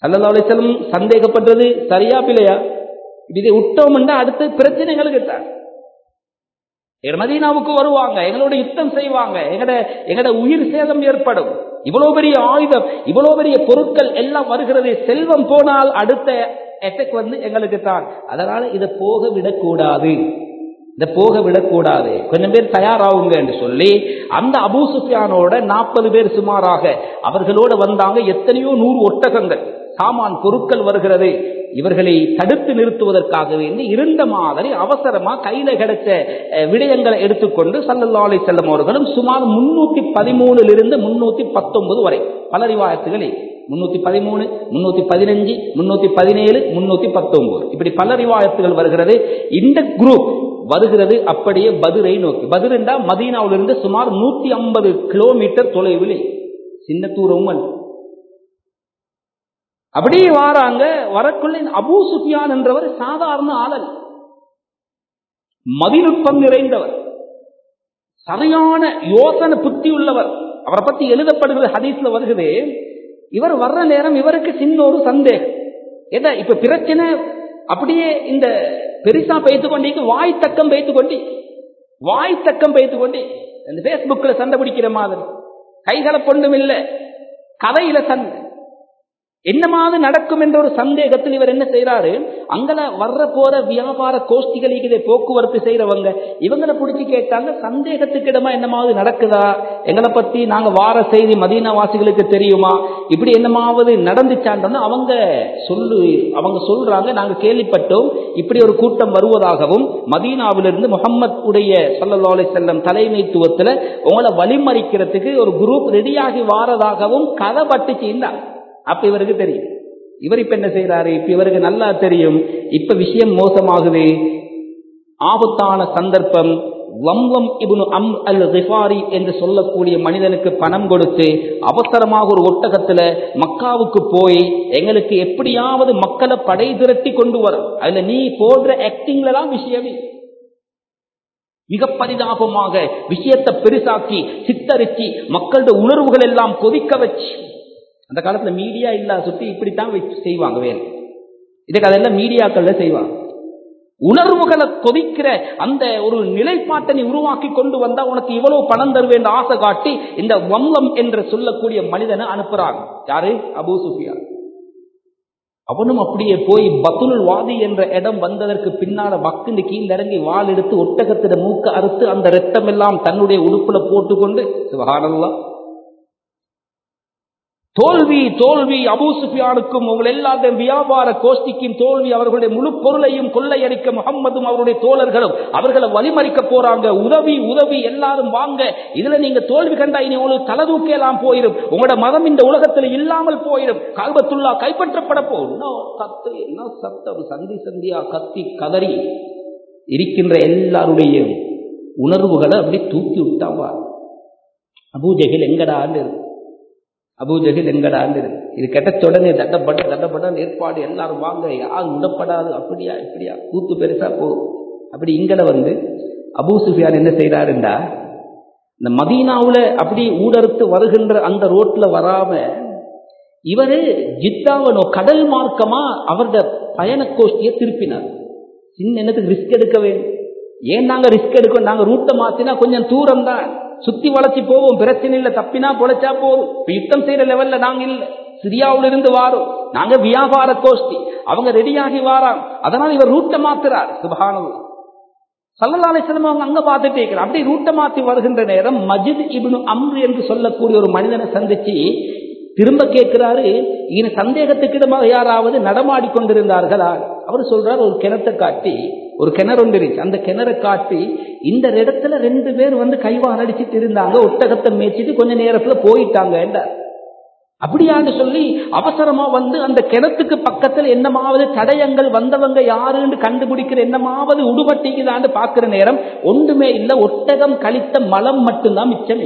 சல்லல்லா அலிசல்லம் சந்தேகப்பட்டது சரியா பிள்ளையா இதை விட்டோம்னா அடுத்த பிரச்சனைகளுக்கு தான் எங்க மதீனாவுக்கு வருவாங்க எங்களோட யுத்தம் செய்வாங்க எங்கட எங்கட உயிர் சேதம் ஏற்படும் இவ்வளவு பெரிய ஆயுதம் இவ்வளவு பெரிய பொருட்கள் எல்லாம் வருகிறது செல்வம் போனால் அடுத்த எஃபெக்ட் வந்து எங்களுக்கு தான் அதனால இதை போக விடக்கூடாது இதை போக விடக்கூடாது கொஞ்சம் பேர் தயாராகுங்க என்று சொல்லி அந்த அபூ சுஃபியானோட நாற்பது பேர் சுமாராக அவர்களோட வந்தாங்க எத்தனையோ நூறு ஒட்டகங்கள் சாமான் பொருட்கள் வருகிறது இவர்களை தடுத்து நிறுத்துவதற்காக வேண்டி இருந்த மாதிரி அவசரமா கையில கிடைச்ச அஹ், விடயங்களை எடுத்துக்கொண்டு சல்லல்லா அலி செல்லம் அவர்களும் சுமார் முன்னூத்தி பதிமூணுலிருந்து முன்னூத்தி பத்தொன்பது வரை பல ரிவாயத்துகளே முன்னூத்தி பதிமூணு முன்னூத்தி பதினஞ்சு முன்னூத்தி பதினேழு முன்னூத்தி பத்தொன்பது இப்படி பல ரிவாயத்துகள் வருகிறது இந்த குரூப் வருகிறது அப்படியே பதுரை நோக்கி பதுரெண்டா மதீனாவிலிருந்து சுமார் நூத்தி ஐம்பது கிலோமீட்டர் தொலைவில் சின்ன தூரமும் அல்ல அப்படியே வாராங்க வரக்குள்ள இந்த அபூ சுஃபியான் என்றவர் சாதாரண ஆளல் மதிநுட்பம் நிறைந்தவர் சரியான யோசனை புத்தி உள்ளவர் அவரை பத்தி எழுதப்படுகிற ஹதீஸ்ல வருகிறது இவர் வர்ற நேரம் இவருக்கு சின்ன ஒரு சந்தேகம் என்ன இப்ப பிரச்சனை அப்படியே இந்த பெருசா பெய்து கொண்டே வாய் தக்கம் பெய்து கொண்டு வாய் தக்கம் பெய்து கொண்டு இந்த பேஸ்புக்ல சண்டை பிடிக்கிற மாதிரி கைகளை பொண்ணும் இல்லை கதையில சண்டை என்னமாவது நடக்கும் என்ற ஒரு சந்தேகத்தில் இவர் என்ன செய்யறாரு அங்கல வர்ற போற வியாபார கோஷ்டிகளுக்கு இதை போக்குவரத்து செய்யறவங்க இவங்களை பிடிச்சி கேட்டாங்க சந்தேகத்துக்கு இடமா என்னமாவது நடக்குதா எங்களை பத்தி நாங்க வார செய்தி மதீனா வாசிகளுக்கு தெரியுமா இப்படி என்னமாவது நடந்துச்சான்றோன்னு அவங்க சொல்லு அவங்க சொல்றாங்க நாங்க கேள்விப்பட்டோம் இப்படி ஒரு கூட்டம் வருவதாகவும் மதீனாவிலிருந்து முகம்மது உடைய சல்லல்லா அலைஹி செல்லம் தலைமைத்துவத்துல உங்களை வழிமறிக்கிறதுக்கு ஒரு குரூப் ரெடியாகி வாரதாகவும் கதை பட்டுச்சுன்னா அப்ப இவருக்கு தெரியும் இவர் இப்ப என்ன செய்யறாரு இப்ப இவருக்கு நல்லா தெரியும் இப்ப விஷயம் மோசமாகுது ஆபத்தான சந்தர்ப்பம் வம்வம் இப்னு அம் அல் ரிஃபாரி என்று சொல்லக்கூடிய மனிதனுக்கு பணம் கொடுத்து அவசரமாக ஒரு ஒட்டகத்துல மக்காவுக்கு போய் எங்களுக்கு எப்படியாவது மக்களை படை திரட்டி கொண்டு வரும் அதுல நீ போடுற ஆக்டிங்ல தான் விஷயமே மிக பரிதாபமாக விஷயத்தை பெருசாக்கி சித்தரிச்சு மக்களோட உணர்வுகள் எல்லாம் கொதிக்க வச்சு அந்த காலத்துல மீடியா இல்லா சுத்தி இப்படித்தான் வச்சு செய்வாங்க வேலை இதுக்கு அதெல்லாம் மீடியாக்கள்ல செய்வாங்க உணர்வுகளை கொதிக்கிற அந்த ஒரு நிலைப்பாட்டை நீ உருவாக்கி கொண்டு வந்தா உனக்கு இவ்வளவு பணம் தருவேன் ஆசை காட்டி இந்த வம்லம் என்று சொல்லக்கூடிய மனிதனை அனுப்புறாங்க யாரு அபூ சுஃபியா அவனும் அப்படியே போய் பத்துல் வாதி என்ற இடம் வந்ததற்கு பின்னால வக்குந்து கீழிறங்கி வாள் எடுத்து ஒட்டகத்திட மூக்க அறுத்து அந்த ரத்தம் எல்லாம் தன்னுடைய உடுப்புல போட்டுக்கொண்டு சுபஹானல்லாஹ் தோல்வி தோல்வி அபூ சுஃபியானுக்கும் உங்கள் எல்லாத்தையும் வியாபார கோஷ்டிக்கும் தோல்வி அவர்களுடைய முழு பொருளையும் கொள்ளையடிக்க முகம்மதும் அவருடைய தோழர்களும் அவர்களை வழிமறிக்க போறாங்க உதவி உதவி எல்லாரும் வாங்க இதுல நீங்க தோல்வி கண்டா இனி உங்களுக்கு தலை தூக்கலாம் போயிடும் உங்களோட மதம் இந்த உலகத்துல இல்லாமல் போயிடும் கால்பத்துள்ளா கைப்பற்றப்பட போகும் என்ன கத்து என்ன சத்தம் சந்தி சந்தியா கத்தி கதறி இருக்கின்ற எல்லாருடைய உணர்வுகளை அப்படி தூக்கி விட்டாவா அபூஜகில் எங்கடான்னு இருக்கு அபூஜகில் எங்கடான்னு இருக்கு இது கெட்ட உடனே தட்டப்பட்ட தட்டப்பட்ட ஏற்பாடு எல்லாரும் வாங்க யாரும் விடப்படாது அப்படியா இப்படியா கூத்து பெருசா போகும் அப்படி இங்கட வந்து அபூ சுஃபியான் என்ன செய்யறாருண்டா இந்த மதீனாவுல அப்படி ஊடறுத்து வருகின்ற அந்த ரோட்ல வராம இவரு ஜித்தாவனோ கடல் மார்க்கமா அவரது பயண கோஷ்டியை திருப்பினார் சின்ன என்னத்துக்கு ரிஸ்க் எடுக்க வேண்டும் ஏன் நாங்க ரிஸ்க் எடுக்கணும் நாங்க ரூட்டை மாத்தினா கொஞ்சம் தூரம் தான் சுத்தி வளைச்சு போவோம் பிரச்சனை இல்லை தப்பினா பொழைச்சா போதும் இப்ப யுத்தம் செய்யற லெவல்ல நாங்க இல்ல சிரியாவுல இருந்து வாரோம் நாங்க வியாபார கோஷ்டி அவங்க ரெடியாகி வாராம் அதனால இவர் ரூட்டை மாத்துறார் சுபகானது சல்லல்லாலை செல்லம் அவங்க அங்க பார்த்துட்டே இருக்கிறார் அப்படி ரூட்டை மாத்தி வருகின்ற நேரம் மஜித் இப்னு அம்ரு என்று சொல்லக்கூடிய ஒரு மனிதனை சந்திச்சு திரும்ப கேட்கிறாரு இங்க சந்தேகத்துக்கிடமாக யாராவது நடமாடி கொண்டிருந்தார்களா அவர் சொல்றார் ஒரு கிணத்தை காட்டி ஒரு கிணறு ஒன்று இருந்துச்சு அந்த கிணறை காட்டி இந்த இடத்துல ரெண்டு பேர் வந்து கைவால் அடிச்சிட்டு இருந்தாங்க ஒட்டகத்தை மேய்ச்சிட்டு கொஞ்ச நேரத்துல போயிட்டாங்க என்றார் அப்படியான்னு சொல்லி அவசரமா வந்து அந்த கிணத்துக்கு பக்கத்துல என்னமாவது தடயங்கள் வந்தவங்க யாருன்னு கண்டுபிடிக்கிற என்னமாவது உடுபட்டிக்குதான்னு பாக்குற நேரம் ஒன்றுமே இல்லை ஒட்டகம் கழித்த மலம் மட்டும்தான் மிச்சமே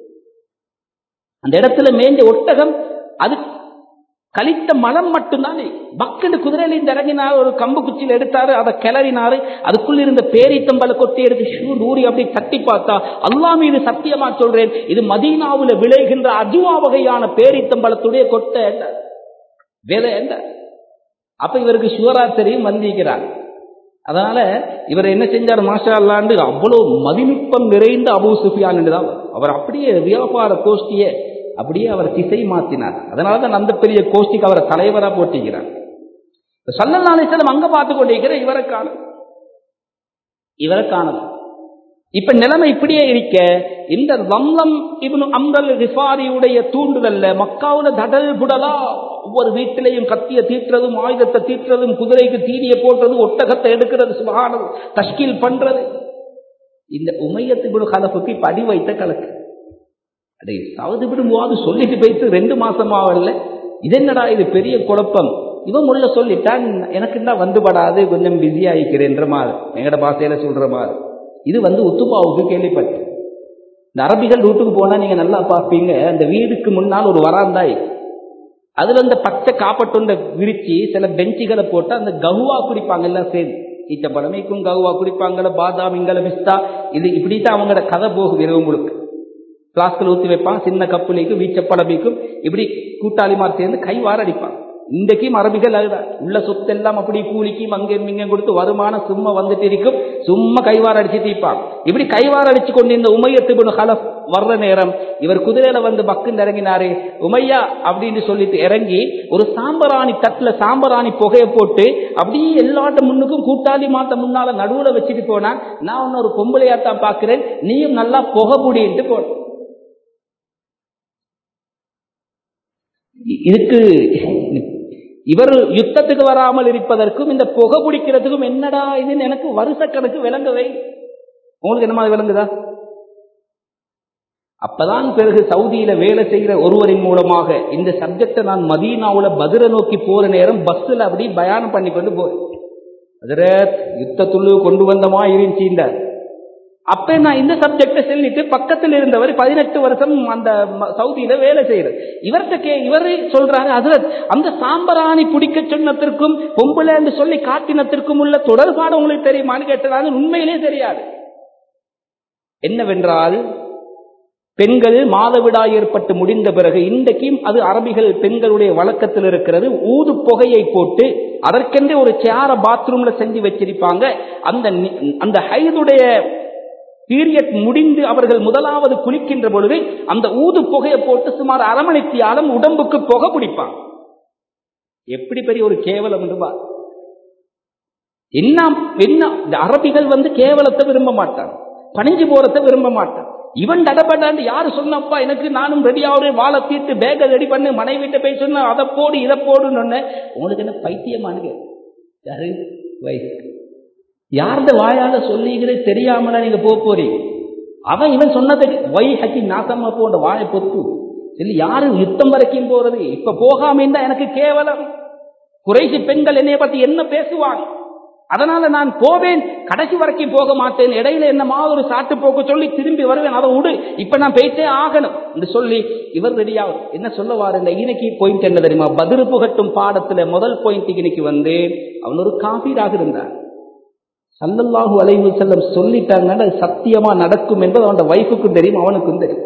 அந்த இடத்துல மேஞ்ச ஒட்டகம் அது கழித்த மலம் மட்டும்தானே பக்கெண்டு குதிரையில இந்த இறங்கினார் ஒரு கம்பு குச்சியில் எடுத்தாரு அதை கிளறினாரு அதுக்குள்ள இருந்த பேரித்தம்பலை கொட்டி எடுத்து ஷூ நூறி அப்படி தட்டி பார்த்தா அல்லா மீது சத்தியமா சொல்றேன் இது மதீனாவுல விளைகின்ற அஜுவா வகையான பேரித்தம்பலத்துடைய கொட்டை வேலை என்ன அப்ப இவருக்கு ஷுவரா தெரியும் வந்திருக்கிறார் அதனால இவர் என்ன செஞ்சார் மாஷா அல்லாண்டு அவ்வளவு மதிநுட்பம் நிறைந்த அபூ சுஃபியான் தான் அவர் அப்படியே வியாபார கோஷ்டியை அப்படியே அவர் திசை மாத்தினார் அதனால தான் அந்த பெரிய கோஷ்டிக்கு அவரை தலைவரா போட்டிக்கிறார் சல்லல்லா அலிஸ்லம் அங்க பார்த்து கொண்டிருக்கிற இவரை காணும் இவரை காணலாம் இப்ப நிலைமை இப்படியே இருக்க இந்த வம்லம் இவனு அம்பல் ரிஃபாரியுடைய தூண்டுதல்ல மக்காவுல தடல் புடலா ஒவ்வொரு வீட்டிலையும் கத்திய தீட்டுறதும் ஆயுதத்தை தீட்டுறதும் குதிரைக்கு தீனிய போடுறது ஒட்டகத்தை எடுக்கிறது சுபகானம் தஷ்கீல் பண்றது இந்த உமையத்து கலப்புக்கு இப்ப அடி வைத்த கலக்கு அடே சவுது விடும்போது சொல்லிட்டு போயிட்டு ரெண்டு மாசமாவல்ல இது என்னடா இது பெரிய குழப்பம் இவன் முள்ள சொல்லிட்டான் எனக்கு என்ன வந்துபடாது கொஞ்சம் பிஸி ஆகிக்கிறேன்ற மாதிரி எங்கட பாசையில சொல்ற மாதிரி இது வந்து உத்துப்பாவுக்கு கேள்விப்பட்டு இந்த அரபிகள் வீட்டுக்கு போனா நீங்க நல்லா பார்ப்பீங்க அந்த வீடுக்கு முன்னால் ஒரு வராந்தாய் அதுல இந்த பச்சை காப்பட்டுண்ட விரிச்சு சில பெஞ்சுகளை போட்டு அந்த ககுவா குடிப்பாங்க எல்லாம் சேர்ந்து ஈச்சப்பழமைக்கும் ககுவா குடிப்பாங்கல பாதாம் இங்கல பிஸ்தா இது இப்படித்தான் அவங்களோட கதை போகும் இரவு முழுக்க பிளாஸ்கில் ஊற்றி வைப்பான் சின்ன கப்புலைக்கும் வீச்சப்படமைக்கும் இப்படி கூட்டாளிமார் சேர்ந்து கை வார அடிப்பான் இன்றைக்கும் அரபிகள் அதுதான் உள்ள சொத்து எல்லாம் அப்படி கூலிக்கும் அங்கே இங்கே கொடுத்து வருமானம் சும்மா வந்துட்டு இருக்கும் சும்மா கைவார அடிச்சு தீப்பான் இப்படி கைவார அடிச்சு கொண்டு இந்த உமையத்து ஹலப் வர்ற நேரம் இவர் குதிரையில வந்து பக்குன்னு இறங்கினாரு உமையா அப்படின்னு சொல்லிட்டு இறங்கி ஒரு சாம்பராணி தட்டுல சாம்பராணி புகையை போட்டு அப்படியே எல்லாட்ட முன்னுக்கும் கூட்டாளி மாத்த முன்னால நடுவுல வச்சுட்டு போனா நான் ஒன்னு ஒரு பொம்பளையாத்தான் பாக்குறேன் நீயும் நல்லா புகை முடின்ட்டு போன இதுக்கு இவர் யுத்தத்துக்கு வராமல் இருப்பதற்கும் இந்த புகை பிடிக்கிறதுக்கும் என்னடா இதுன்னு எனக்கு வருஷ கணக்கு விளங்கவே உங்களுக்கு என்ன மாதிரி விளங்குதா அப்பதான் பிறகு சவுதியில வேலை செய்கிற ஒருவரின் மூலமாக இந்த சப்ஜெக்டை நான் மதீனாவுல பதிர நோக்கி போற நேரம் பஸ்ல அப்படி பயானம் பண்ணி கொண்டு போறேன் அதிர யுத்தத்துள்ளு கொண்டு வந்தமா இருந்துச்சு அப்ப நான் இந்த சப்ஜெக்டை சொல்லிட்டு பக்கத்தில் இருந்தவர் பதினெட்டு வருஷம் அந்த சவுதியில வேலை செய்யறது இவர்கிட்ட கே இவர் சொல்றாரு அதுல அந்த சாம்பராணி பிடிக்க சொன்னதற்கும் பொம்பளை என்று சொல்லி காட்டினத்திற்கும் உள்ள தொடர்பாடு உங்களுக்கு தெரியுமான்னு கேட்டதாக உண்மையிலே தெரியாது என்னவென்றால் பெண்கள் மாதவிடாய் ஏற்பட்டு முடிந்த பிறகு இன்றைக்கும் அது அரபிகள் பெண்களுடைய வழக்கத்தில் இருக்கிறது ஊது புகையை போட்டு அதற்கென்றே ஒரு சேர பாத்ரூம்ல செஞ்சு வச்சிருப்பாங்க அந்த அந்த ஹைதுடைய பீரியட் முடிந்து அவர்கள் முதலாவது குளிக்கின்ற பொழுது அந்த ஊது புகையை போட்டு சுமார் அரமணித்தியாலும் உடம்புக்கு புகை பிடிப்பாங்க எப்படி பெரிய ஒரு கேவலம் என்றுபா என்ன என்ன இந்த அரபிகள் வந்து கேவலத்தை விரும்ப மாட்டாங்க பணிஞ்சு போறத விரும்ப மாட்டான் இவன் தடப்படாண்டு யாரு சொன்னப்பா எனக்கு நானும் ரெடி ஆகுறேன் வாழை தீட்டு பேக ரெடி பண்ணு மனைவிட்ட போய் சொன்ன அதை போடு இதை போடுன்னு சொன்னேன் உங்களுக்கு என்ன பைத்தியமானுங்க யாரு வயசு யார்த வாயால சொல்லிக்கிறே தெரியாமல நீங்க போக போறீங்க அவன் இவன் சொன்னதை வை ஹக்கி நாசமா போன்ற வாயை பொத்து சொல்லி யாரு யுத்தம் வரைக்கும் போறது இப்ப போகாம இருந்தா எனக்கு கேவலம் குறைசி பெண்கள் என்னைய பத்தி என்ன பேசுவாங்க அதனால நான் போவேன் கடைசி வரைக்கும் போக மாட்டேன் இடையில என்ன ஒரு சாட்டு போக்க சொல்லி திரும்பி வருவேன் அதை விடு இப்ப நான் போயிட்டே ஆகணும் என்று சொல்லி இவர் ரெடியாகும் என்ன சொல்ல வாரு இந்த இன்னைக்கு பாயிண்ட் என்ன தெரியுமா பதிரு புகட்டும் பாடத்துல முதல் பாயிண்ட் இன்னைக்கு வந்து அவன் ஒரு காபீராக இருந்தான் சல்லல்லாஹு அலைவு செல்லம் சொல்லிட்டாங்கன்னா அது சத்தியமா நடக்கும் என்பது அவனோட வைஃபுக்கும் தெரியும் அவனுக்கும் தெரியும்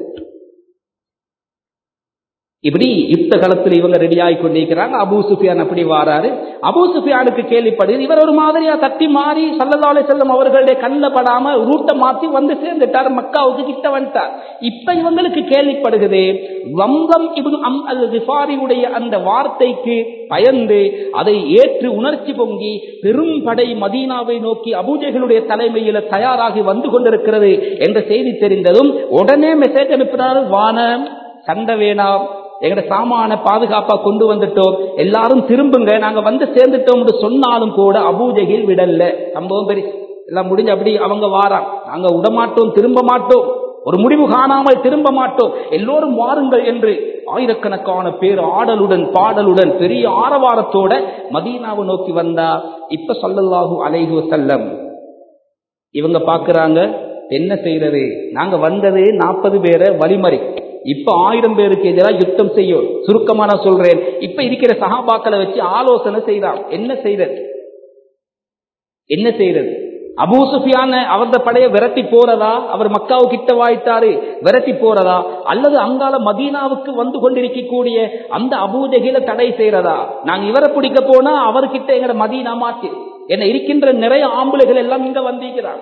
இப்படி யுத்த காலத்தில் இவங்க ரெடி ஆகி கொண்டிருக்கிறாங்க அபூ சுஃபியான் அப்படி வாராரு அபூ சுஃபியானுக்கு கேள்விப்படுது இவர் ஒரு மாதிரியா தட்டி மாறி சல்லல்லா அலி செல்லம் அவர்களுடைய கண்ணில் படாம ரூட்டை மாத்தி வந்து சேர்ந்துட்டார் மக்காவுக்கு கிட்ட வந்துட்டார் இப்ப இவங்களுக்கு கேள்விப்படுகிறது வங்கம் இவங்க அம் அல் ரிஃபாரியுடைய அந்த வார்த்தைக்கு பயந்து அதை ஏற்று உணர்ச்சி பொங்கி பெரும் படை மதீனாவை நோக்கி அபூஜைகளுடைய தலைமையில தயாராகி வந்து கொண்டிருக்கிறது என்ற செய்தி தெரிந்ததும் உடனே மெசேஜ் அனுப்பினார் வானம் சண்டை வேணாம் எங்கட சாமான பாதுகாப்பா கொண்டு வந்துட்டோம் எல்லாரும் திரும்புங்க நாங்க வந்து சேர்ந்துட்டோம் சொன்னாலும் கூட அபூஜையில் விடல சம்பவம் பெரிய எல்லாம் முடிஞ்சு அப்படி அவங்க வாராம் நாங்க விடமாட்டோம் திரும்ப மாட்டோம் ஒரு முடிவு காணாமல் திரும்ப மாட்டோம் எல்லோரும் வாருங்கள் என்று ஆயிரக்கணக்கான பேர் ஆடலுடன் பாடலுடன் பெரிய ஆரவாரத்தோட மதீனாவை நோக்கி வந்தா இப்ப சொல்லல்லாஹு அலைஹு செல்லம் இவங்க பாக்குறாங்க என்ன செய்யறது நாங்க வந்தது நாற்பது பேரை வழிமறி இப்ப ஆயிரம் பேருக்கு எதிராக யுத்தம் செய்யும் சுருக்கமா நான் சொல்றேன் இப்ப இருக்கிற சகாபாக்களை வச்சு ஆலோசனை செய்யலாம் என்ன செய்யறது என்ன செய்யறது அபூ சுஃபியான அவரது படைய விரட்டி போறதா அவர் மக்காவு கிட்ட வாய்த்தாரு விரட்டி போறதா அல்லது அங்கால மதீனாவுக்கு வந்து கொண்டிருக்கக்கூடிய அந்த அபூஜகில தடை செய்யறதா நாங்க இவரை பிடிக்க போனா அவர்கிட்ட எங்கட மதீனா மாற்றி என்ன இருக்கின்ற நிறைய ஆம்பளைகள் எல்லாம் இங்க வந்திருக்கிறாங்க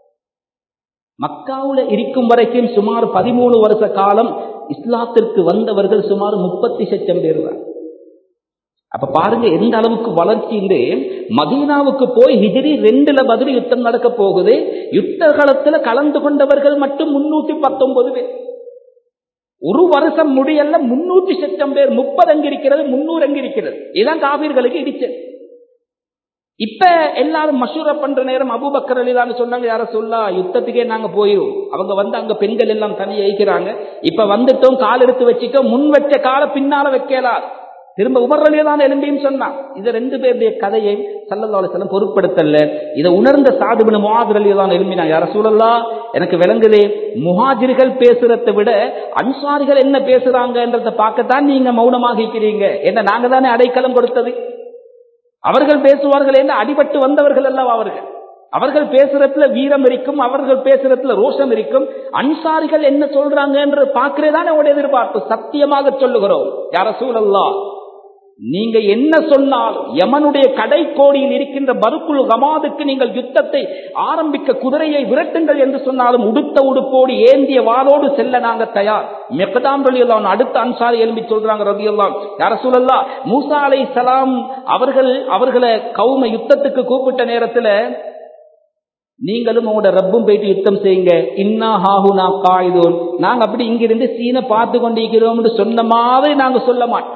மக்காவுல இருக்கும் வரைக்கும் சுமார் பதிமூணு வருஷ காலம் இஸ்லாத்திற்கு வந்தவர்கள் சுமார் முப்பத்தி லட்சம் பேர் தான் அப்ப பாருங்க எந்த அளவுக்கு வளர்ச்சி மதீனாவுக்கு போய் ஹிஜிரி ரெண்டுல பதில் யுத்தம் நடக்க போகுது யுத்த காலத்துல கலந்து கொண்டவர்கள் மட்டும் முன்னூத்தி பத்தொன்பது பேர் ஒரு வருஷம் முடியல முன்னூத்தி லட்சம் பேர் முப்பது அங்க இருக்கிறது முன்னூறு அங்க இருக்கிறது இதுதான் காவிர்களுக்கு இடிச்சது இப்ப எல்லாரும் மசூர பண்ற நேரம் அபுபக்கர் அலிதான் சொன்னாங்க யார சொல்லா யுத்தத்துக்கே நாங்க போயிரும் அவங்க வந்து அங்க பெண்கள் எல்லாம் தனியா வைக்கிறாங்க இப்ப வந்துட்டோம் கால் எடுத்து வச்சுட்டோம் முன் வச்ச கால பின்னால வைக்கலாது திரும்ப உமர்றலியே தான் எலும்பின்னு சொன்னான் இது ரெண்டு பேருடைய கதையை சல்லல்லாஹு பொருட்படுத்தல இதை உணர்ந்த சாதுபின் முஹாஜிரலியே தான் எலும்பினா யார சூழல்லா எனக்கு விளங்குதே முஹாஜிர்கள் பேசுறதை விட அன்சாரிகள் என்ன பேசுறாங்கன்றத பார்க்கத்தான் நீங்க மௌனமாக இருக்கிறீங்க என்ன நாங்க தானே அடைக்கலம் கொடுத்தது அவர்கள் பேசுவார்கள் என்று அடிபட்டு வந்தவர்கள் அல்லவா அவர்கள் அவர்கள் பேசுறதுல வீரம் இருக்கும் அவர்கள் பேசுறதுல ரோஷம் இருக்கும் அன்சாரிகள் என்ன சொல்றாங்க என்று பார்க்கிறதானே உடைய எதிர்பார்ப்பு சத்தியமாக சொல்லுகிறோம் யார சூழல்லா நீங்க என்ன சொன்னாலும் யமனுடைய கடைக்கோடியில் இருக்கின்ற பருக்குள் கமாதுக்கு நீங்கள் யுத்தத்தை ஆரம்பிக்க குதிரையை விரட்டுங்கள் என்று சொன்னாலும் உடுத்த உடுப்போடு ஏந்திய வாளோடு செல்ல நாங்க தயார் மெக்கதாம் ரலியல்லான் அடுத்த அன்சாரி எழுப்பி சொல்றாங்க ரலியல்லாம் யார சூழல்லா மூசா அலை சலாம் அவர்கள் அவர்களை கௌம யுத்தத்துக்கு கூப்பிட்ட நேரத்துல நீங்களும் உங்களோட ரப்பும் போயிட்டு யுத்தம் செய்யுங்க இன்னா ஹாஹுனா காயுதோன் நாங்க அப்படி இங்கிருந்து சீனை பார்த்து கொண்டிருக்கிறோம் சொன்ன மாதிரி நாங்க சொல்ல மாட்டோம்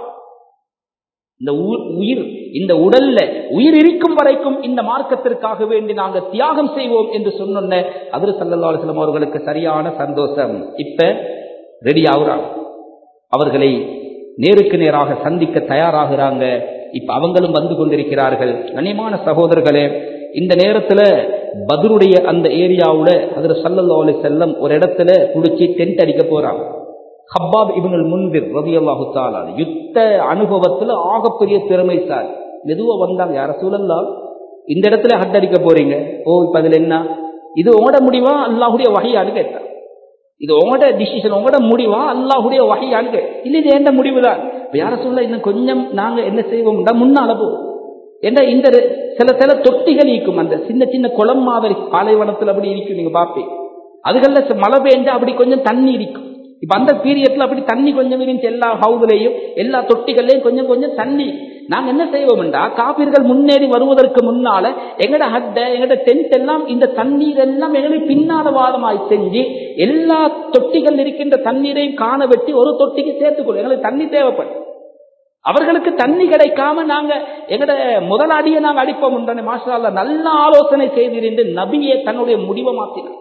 இந்த உயிர் இந்த உடல்ல உயிர் இருக்கும் வரைக்கும் இந்த மார்க்கத்திற்காக வேண்டி நாங்க தியாகம் செய்வோம் என்று சொன்ன அதிர சல்லல்லாஸ்லம் அவர்களுக்கு சரியான சந்தோஷம் இப்ப ரெடி ஆகுறாங்க அவர்களை நேருக்கு நேராக சந்திக்க தயாராகிறாங்க இப்ப அவங்களும் வந்து கொண்டிருக்கிறார்கள் கனியமான சகோதரர்களே இந்த நேரத்துல பதருடைய அந்த ஏரியாவுல அதில் சல்லல்லா அலி செல்லம் ஒரு இடத்துல குடிச்சு டென்ட் அடிக்க போறாங்க ஹப்பாப் இவங்கள் முன்பிர் ரவி அல்லாஹு தாலால் யுத்த அனுபவத்துல ஆகப்பெரிய திறமை சார் மெதுவா வந்தாங்க யார சூழல்லா இந்த இடத்துல ஹட் அடிக்க போறீங்க ஓ இப்ப அதுல என்ன இது உங்களோட முடிவா அல்லாஹுடைய வகையான்னு கேட்டார் இது உங்களோட டிசிஷன் உங்களோட முடிவா அல்லாஹுடைய வகையான்னு கேட்டு இல்ல இது எந்த முடிவு தான் இப்ப யார சொல்ல இன்னும் கொஞ்சம் நாங்க என்ன செய்வோம்டா முன்னால போவோம் என்ற இந்த சில சில தொட்டிகள் இருக்கும் அந்த சின்ன சின்ன குளம் மாதிரி பாலைவனத்தில் அப்படி இருக்கும் நீங்க பாப்பீங்க அதுகள்ல மழை பெஞ்சா அப்படி கொஞ்சம் தண்ணி இருக்கும் இப்ப அந்த பீரியட்ல அப்படி தண்ணி கொஞ்சம் இருந்துச்சு எல்லா ஹவுதுலையும் எல்லா தொட்டிகள்லையும் கொஞ்சம் கொஞ்சம் தண்ணி நாங்க என்ன செய்வோம்டா காப்பீர்கள் முன்னேறி வருவதற்கு முன்னால எங்கட ஹட்ட எங்கட டென்ட் எல்லாம் இந்த தண்ணீர் எல்லாம் எங்களுக்கு பின்னால வாதமாய் செஞ்சு எல்லா தொட்டிகள் இருக்கின்ற தண்ணீரையும் காண வெட்டி ஒரு தொட்டிக்கு சேர்த்துக்கொள்ளும் எங்களுக்கு தண்ணி தேவைப்படும் அவர்களுக்கு தண்ணி கிடைக்காம நாங்க எங்கட முதலாடியை நாங்க அடிப்போம் மாஷா நல்ல ஆலோசனை செய்திருந்து நபியை தன்னுடைய முடிவை மாத்தினார்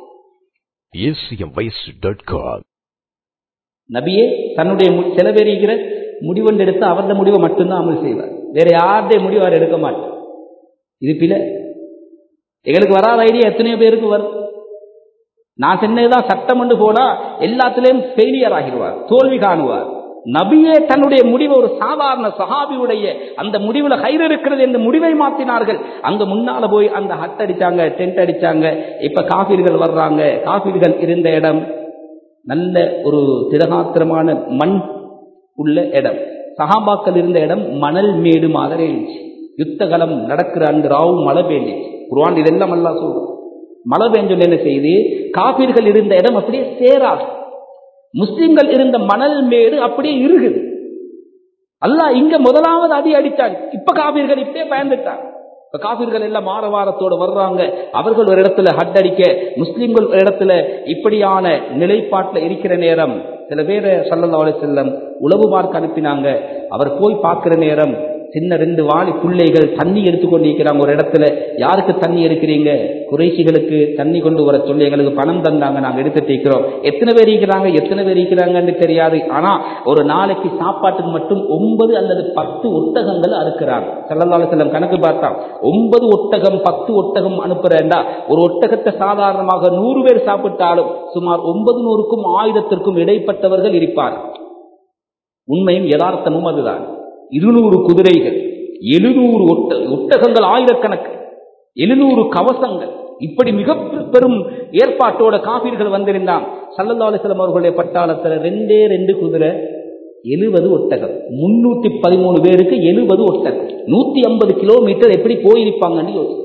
நபியே தன்னுடைய சில பேர் இருக்கிற முடிவென்று எடுத்து அவரது முடிவை மட்டும்தான் அமல் செய்வார் வேற யாருடைய முடிவு அவர் எடுக்க மாட்டார் இது பில எங்களுக்கு வராத ஐடியா எத்தனையோ பேருக்கு வரும் நான் சென்னதுதான் சட்டம் என்று போனா எல்லாத்திலையும் ஃபெயிலியர் ஆகிடுவார் தோல்வி காணுவார் நபியே தன்னுடைய முடிவை ஒரு சாதாரண சஹாபியுடைய அந்த முடிவுல கயிறு இருக்கிறது என்று முடிவை மாற்றினார்கள் அங்க முன்னால போய் அந்த ஹட் அடிச்சாங்க டென்ட் அடிச்சாங்க இப்ப காபீர்கள் வர்றாங்க காபீர்கள் இருந்த இடம் நல்ல ஒரு திரகாத்திரமான மண் உள்ள இடம் சஹாபாக்கள் இருந்த இடம் மணல் மேடு மாதிரி இருந்துச்சு யுத்த கலம் நடக்கிற அந்த ராவும் மழை பெய்ஞ்சிச்சு குருவான் இதெல்லாம் அல்லா சொல்றோம் மழை பெஞ்சொல்ல என்ன செய்து காபீர்கள் இருந்த இடம் அப்படியே சேராது முஸ்லிம்கள் இருந்த மணல் மேடு அப்படியே இருகுது அல்ல இங்க முதலாவது அடி அடித்தாங்க இப்ப காபீர்கள் இப்பே பயந்துட்டாங்க இப்ப காபீர்கள் எல்லாம் மாறவாரத்தோடு வர்றாங்க அவர்கள் ஒரு இடத்துல ஹட் அடிக்க முஸ்லிம்கள் ஒரு இடத்துல இப்படியான நிலைப்பாட்டில் இருக்கிற நேரம் சில பேரை சல்லல்லா செல்லம் உளவு பார்க்க அனுப்பினாங்க அவர் போய் பார்க்கிற நேரம் சின்ன ரெண்டு வாளி பிள்ளைகள் தண்ணி எடுத்துக்கொண்டு இருக்கிறாங்க ஒரு இடத்துல யாருக்கு தண்ணி எடுக்கிறீங்க குறைசிகளுக்கு தண்ணி கொண்டு வர சொல்லி எங்களுக்கு பணம் தந்தாங்க நாங்க எடுத்துட்டு இருக்கிறோம் எத்தனை பேர் இருக்கிறாங்க எத்தனை பேர் இருக்கிறாங்கன்னு தெரியாது ஆனா ஒரு நாளைக்கு சாப்பாட்டுக்கு மட்டும் ஒன்பது அல்லது பத்து ஒட்டகங்கள் அறுக்கிறாங்க செல்லந்தால செல்லம் கணக்கு பார்த்தா ஒன்பது ஒட்டகம் பத்து ஒட்டகம் அனுப்புறேன்டா ஒரு ஒட்டகத்தை சாதாரணமாக நூறு பேர் சாப்பிட்டாலும் சுமார் ஒன்பது நூறுக்கும் ஆயிரத்திற்கும் இடைப்பட்டவர்கள் இருப்பார் உண்மையும் யதார்த்தமும் அதுதான் இருநூறு குதிரைகள் எழுநூறு ஒட்ட ஒட்டகங்கள் ஆயிரக்கணக்கு எழுநூறு கவசங்கள் இப்படி மிக பெரும் ஏற்பாட்டோட காபீர்கள் வந்திருந்தான் சல்லல்லா அலிஸ்லாம் அவர்களுடைய பட்டாளத்துல ரெண்டே ரெண்டு குதிரை எழுபது ஒட்டகம் முன்னூத்தி பதிமூணு பேருக்கு எழுபது ஒட்டகம் நூத்தி ஐம்பது கிலோமீட்டர் எப்படி போயிருப்பாங்கன்னு யோசி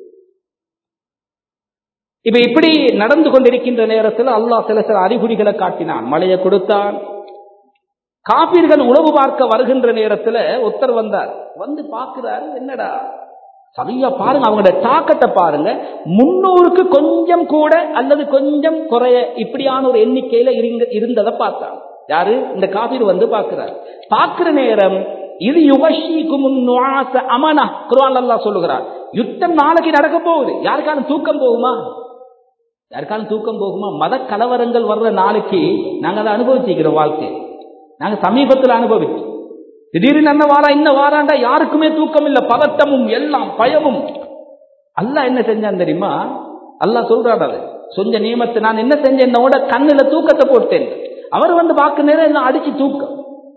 இப்ப இப்படி நடந்து கொண்டிருக்கின்ற நேரத்தில் அல்லாஹ் சில சில அறிகுறிகளை காட்டினான் மழையை கொடுத்தான் காப்பீர்கள் உணவு பார்க்க வருகின்ற நேரத்தில் ஒருத்தர் வந்தார் வந்து பார்க்கிறாரு என்னடா சரியா பாருங்க அவங்களோட தாக்கத்தை பாருங்க முன்னூறுக்கு கொஞ்சம் கூட அல்லது கொஞ்சம் குறைய இப்படியான ஒரு எண்ணிக்கையில இருங்க இருந்ததை பார்த்தான் யாரு இந்த காபீர் வந்து பார்க்கிறார் பார்க்கிற நேரம் இது யுவஷிக்கும் அமனா குர்ஆன் அல்லாஹ் சொல்லுகிறார் யுத்தம் நாளைக்கு நடக்க போகுது யாருக்கான தூக்கம் போகுமா யாருக்கான தூக்கம் போகுமா மத கலவரங்கள் வர்ற நாளைக்கு நாங்க அதை அனுபவிச்சுக்கிறோம் வாழ்க்கை நாங்க சமீபத்தில் அனுபவிச்சோம் திடீர்னு என்ன வாரா இன்ன வாராண்டா யாருக்குமே தூக்கம் இல்ல பதட்டமும் எல்லாம் பயமும் அல்லாஹ் என்ன செஞ்சான் தெரியுமா அல்லாஹ் சொல்றாரு அது சொஞ்ச நியமத்தை நான் என்ன செஞ்சேன் என்னோட கண்ணுல தூக்கத்தை போட்டேன் அவர் வந்து பார்க்க நேரம் என்ன அடிச்சு தூக்கம்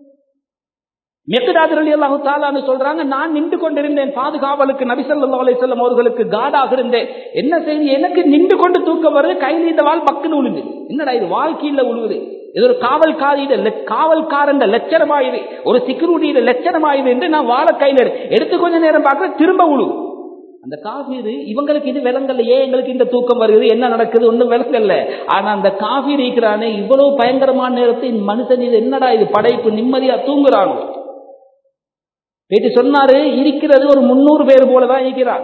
மெக்கடாதர் அலி அல்லாஹு தாலான்னு சொல்றாங்க நான் நின்று கொண்டிருந்தேன் பாதுகாவலுக்கு நபிசல்லா அலிசல்லம் அவர்களுக்கு காடாக இருந்தேன் என்ன செய்தி எனக்கு நின்று கொண்டு தூக்கம் வருது கையில் இந்த வால் பக்குன்னு உழுது என்னடா இது வாழ்க்கையில உழுவுது இது ஒரு காவல்காரியிட காவல்காரன் லட்சணமாயுது ஒரு செக்யூரிட்டியிட லட்சணமாயுது என்று நான் வாழ கையில் எடுத்து கொஞ்ச நேரம் பார்க்க திரும்ப உழு அந்த காபீர் இவங்களுக்கு இது விலங்கல்ல ஏன் எங்களுக்கு இந்த தூக்கம் வருகிறது என்ன நடக்குது ஒன்றும் விலங்கல்ல ஆனா அந்த காபீர் இருக்கிறானே இவ்வளவு பயங்கரமான நேரத்தை மனுஷன் இது என்னடா இது படைப்பு நிம்மதியா தூங்குறாங்க பேட்டி சொன்னாரு இருக்கிறது ஒரு முன்னூறு பேர் போலதான் இருக்கிறார்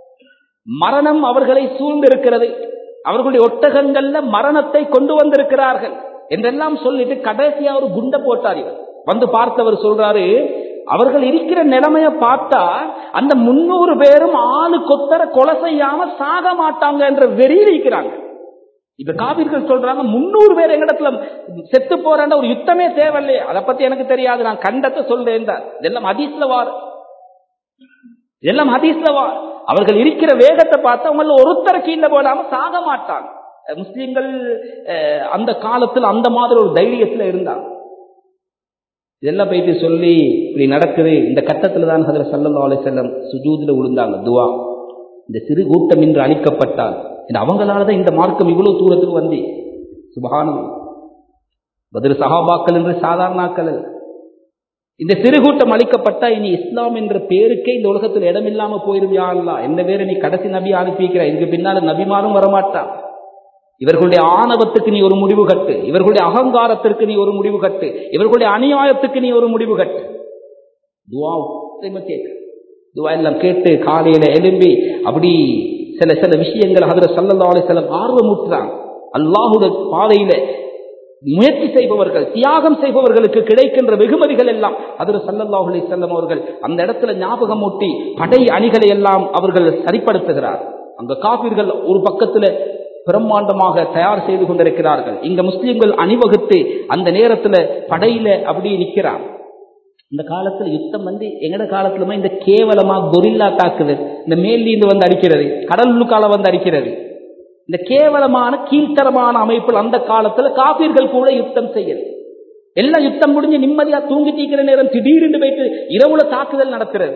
மரணம் அவர்களை சூழ்ந்திருக்கிறது அவர்களுடைய ஒட்டகங்கள்ல மரணத்தை கொண்டு வந்திருக்கிறார்கள் என்றெல்லாம் சொல்லிட்டு கடைசியா ஒரு குண்டை போட்டார் இவர் வந்து பார்த்தவர் சொல்றாரு அவர்கள் இருக்கிற நிலைமைய பார்த்தா அந்த முன்னூறு பேரும் ஆளு கொத்தர கொலை செய்யாம சாக மாட்டாங்க என்ற வெறியில் இருக்கிறாங்க இப்ப காவிர்கள் சொல்றாங்க முன்னூறு பேர் எங்கிடத்துல செத்து போறாண்ட ஒரு யுத்தமே தேவையில்லையே அதை பத்தி எனக்கு தெரியாது நான் கண்டத்தை சொல்றேன் இதெல்லாம் ஹதீஸ்ல வார் இதெல்லாம் ஹதீஸ்ல வார் அவர்கள் இருக்கிற வேகத்தை பார்த்து அவங்கள ஒருத்தர கீழே போடாம சாக மாட்டாங்க முஸ்லிம்கள் அந்த காலத்தில் அந்த மாதிரி ஒரு தைரியத்துல இருந்தாங்க இதெல்லாம் போயிட்டு சொல்லி இப்படி நடக்குது இந்த கட்டத்தில் தான் ஹதர சல்லா அலி செல்லம் சுஜூதில் விழுந்தாங்க துவா இந்த சிறு கூட்டம் இன்று அழிக்கப்பட்டால் அவங்களால தான் இந்த மார்க்கம் இவ்வளவு தூரத்துக்கு வந்தி சுபகானம் பதில் சகாபாக்கள் என்று சாதாரணாக்கள் இந்த சிறு கூட்டம் அழிக்கப்பட்டா இனி இஸ்லாம் என்ற பேருக்கே இந்த உலகத்தில் இடம் இல்லாம போயிருவியா அல்லா எந்த பேரை நீ கடைசி நபி அனுப்பிக்கிற இதுக்கு பின்னால நபிமாரும் வரமாட்டான் இவர்களுடைய ஆணவத்துக்கு நீ ஒரு முடிவு கட்டு இவர்களுடைய அகங்காரத்திற்கு நீ ஒரு முடிவு கட்டு இவர்களுடைய அநியாயத்துக்கு நீ ஒரு முடிவு கட்டு துவா கேட்க துவா எல்லாம் கேட்டு காலையில எழும்பி அப்படி சில சில விஷயங்கள் அதில் சல்லல்லா அலிசல்லம் ஆர்வமூட்டுறாங்க அல்லாஹுடைய பாதையில முயற்சி செய்பவர்கள் தியாகம் செய்பவர்களுக்கு கிடைக்கின்ற வெகுமதிகள் எல்லாம் அதில் சல்லல்லாஹு அலி செல்லம் அவர்கள் அந்த இடத்துல ஞாபகம் ஊட்டி படை அணிகளை எல்லாம் அவர்கள் சரிப்படுத்துகிறார் அங்க காப்பீர்கள் ஒரு பக்கத்துல பிரம்மாண்டமாக தயார் செய்து கொண்டிருக்கிறார்கள் இங்க முஸ்லிம்கள் அணிவகுத்து அந்த நேரத்துல படையில அப்படி நிற்கிறார் இந்த காலத்துல யுத்தம் வந்து எங்கட காலத்துல இந்த கேவலமா கொரில்லா தாக்குதல் இந்த மேலிருந்து வந்து அடிக்கிறது கடலுக்கால வந்து அடிக்கிறது இந்த கேவலமான கீழ்த்தரமான அமைப்பில் அந்த காலத்துல காப்பீர்கள் கூட யுத்தம் செய்யறது எல்லாம் யுத்தம் முடிஞ்சு நிம்மதியா தூங்கிட்டு இருக்கிற நேரம் திடீர்னு போயிட்டு இரவுல தாக்குதல் நடத்துறது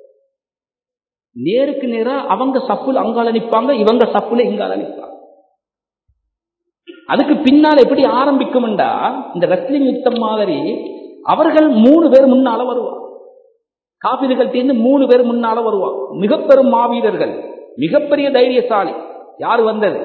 நேருக்கு நேரா அவங்க சப்புல அங்கால நிற்பாங்க இவங்க சப்புல இங்கால நிற்பாங்க அதுக்கு பின்னால் எப்படி ஆரம்பிக்கும்டா இந்த ரெஸ்லிங் யுத்தம் மாதிரி அவர்கள் மூணு பேர் முன்னால வருவாங்க காப்பீர்கள் தேர்ந்து மூணு பேர் முன்னால வருவாங்க மிக பெரும் மாவீரர்கள் மிகப்பெரிய தைரியசாலி யார் வந்தது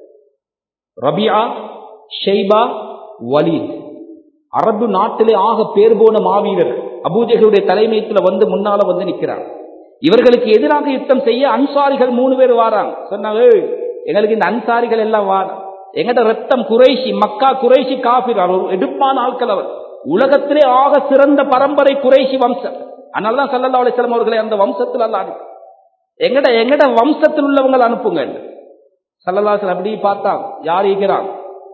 ரபியா ஷெய்பா வலீத் அரபு நாட்டிலே ஆக பேர் போன மாவீரர் அபூஜகளுடைய தலைமையத்தில் வந்து முன்னால வந்து நிற்கிறாங்க இவர்களுக்கு எதிராக யுத்தம் செய்ய அன்சாரிகள் மூணு பேர் வாராங்க சொன்னாங்க எங்களுக்கு இந்த அன்சாரிகள் எல்லாம் வாரம் எங்கட ரத்தம் குறைசி மக்கா குறைசி காபிர் அவர் எடுப்பான ஆட்கள் அவர் உலகத்திலே ஆக சிறந்த பரம்பரை குறைசி வம்சம் அதனாலதான் சல்லல்லா அலிஸ்லாம் அவர்களை அந்த வம்சத்தில் எல்லாம் அனுப்பி எங்கட எங்கட வம்சத்தில் உள்ளவங்க அனுப்புங்க சல்லல்லாசல் அப்படி பார்த்தா யார் இருக்கிறான்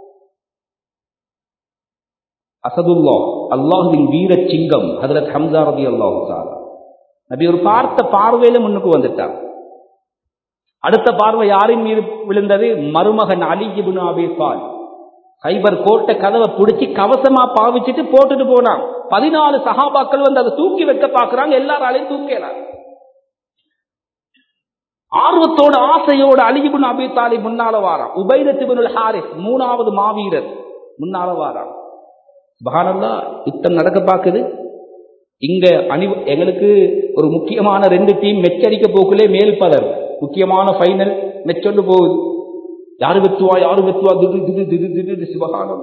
அசதுல்லா அல்லாஹுவின் வீர சிங்கம் ஹதரத் ஹம்சா ரபி அல்லாஹு நபி ஒரு பார்த்த பார்வையில முன்னுக்கு வந்துட்டான் அடுத்த பார்வை யாரின் மீது விழுந்தது மருமகன் அலி இபுன் அபி பால் ஹைபர் கோட்டை கதவை பிடிச்சி கவசமா பாவிச்சுட்டு போட்டுட்டு போனான் பதினாலு சகாபாக்கள் வந்து அதை தூக்கி வைக்க பாக்குறாங்க எல்லாராலையும் தூக்கலாம் ஆர்வத்தோட ஆசையோட அலிபுன் அபி தாலிப் முன்னால வாரான் உபைதத்திபுல் ஹாரிஸ் மூணாவது மாவீரர் முன்னால வாரான் பகானல்லா யுத்தம் நடக்க பாக்குது இங்க அணி எங்களுக்கு ஒரு முக்கியமான ரெண்டு டீம் மெச்சரிக்க போக்குலே மேல் பலர் முக்கியமான ஃபைனல் மெச்சொண்டு போகுது யாரு வெத்துவா யாரு வெத்துவா திடு திடு திடு திடு சிவகானம்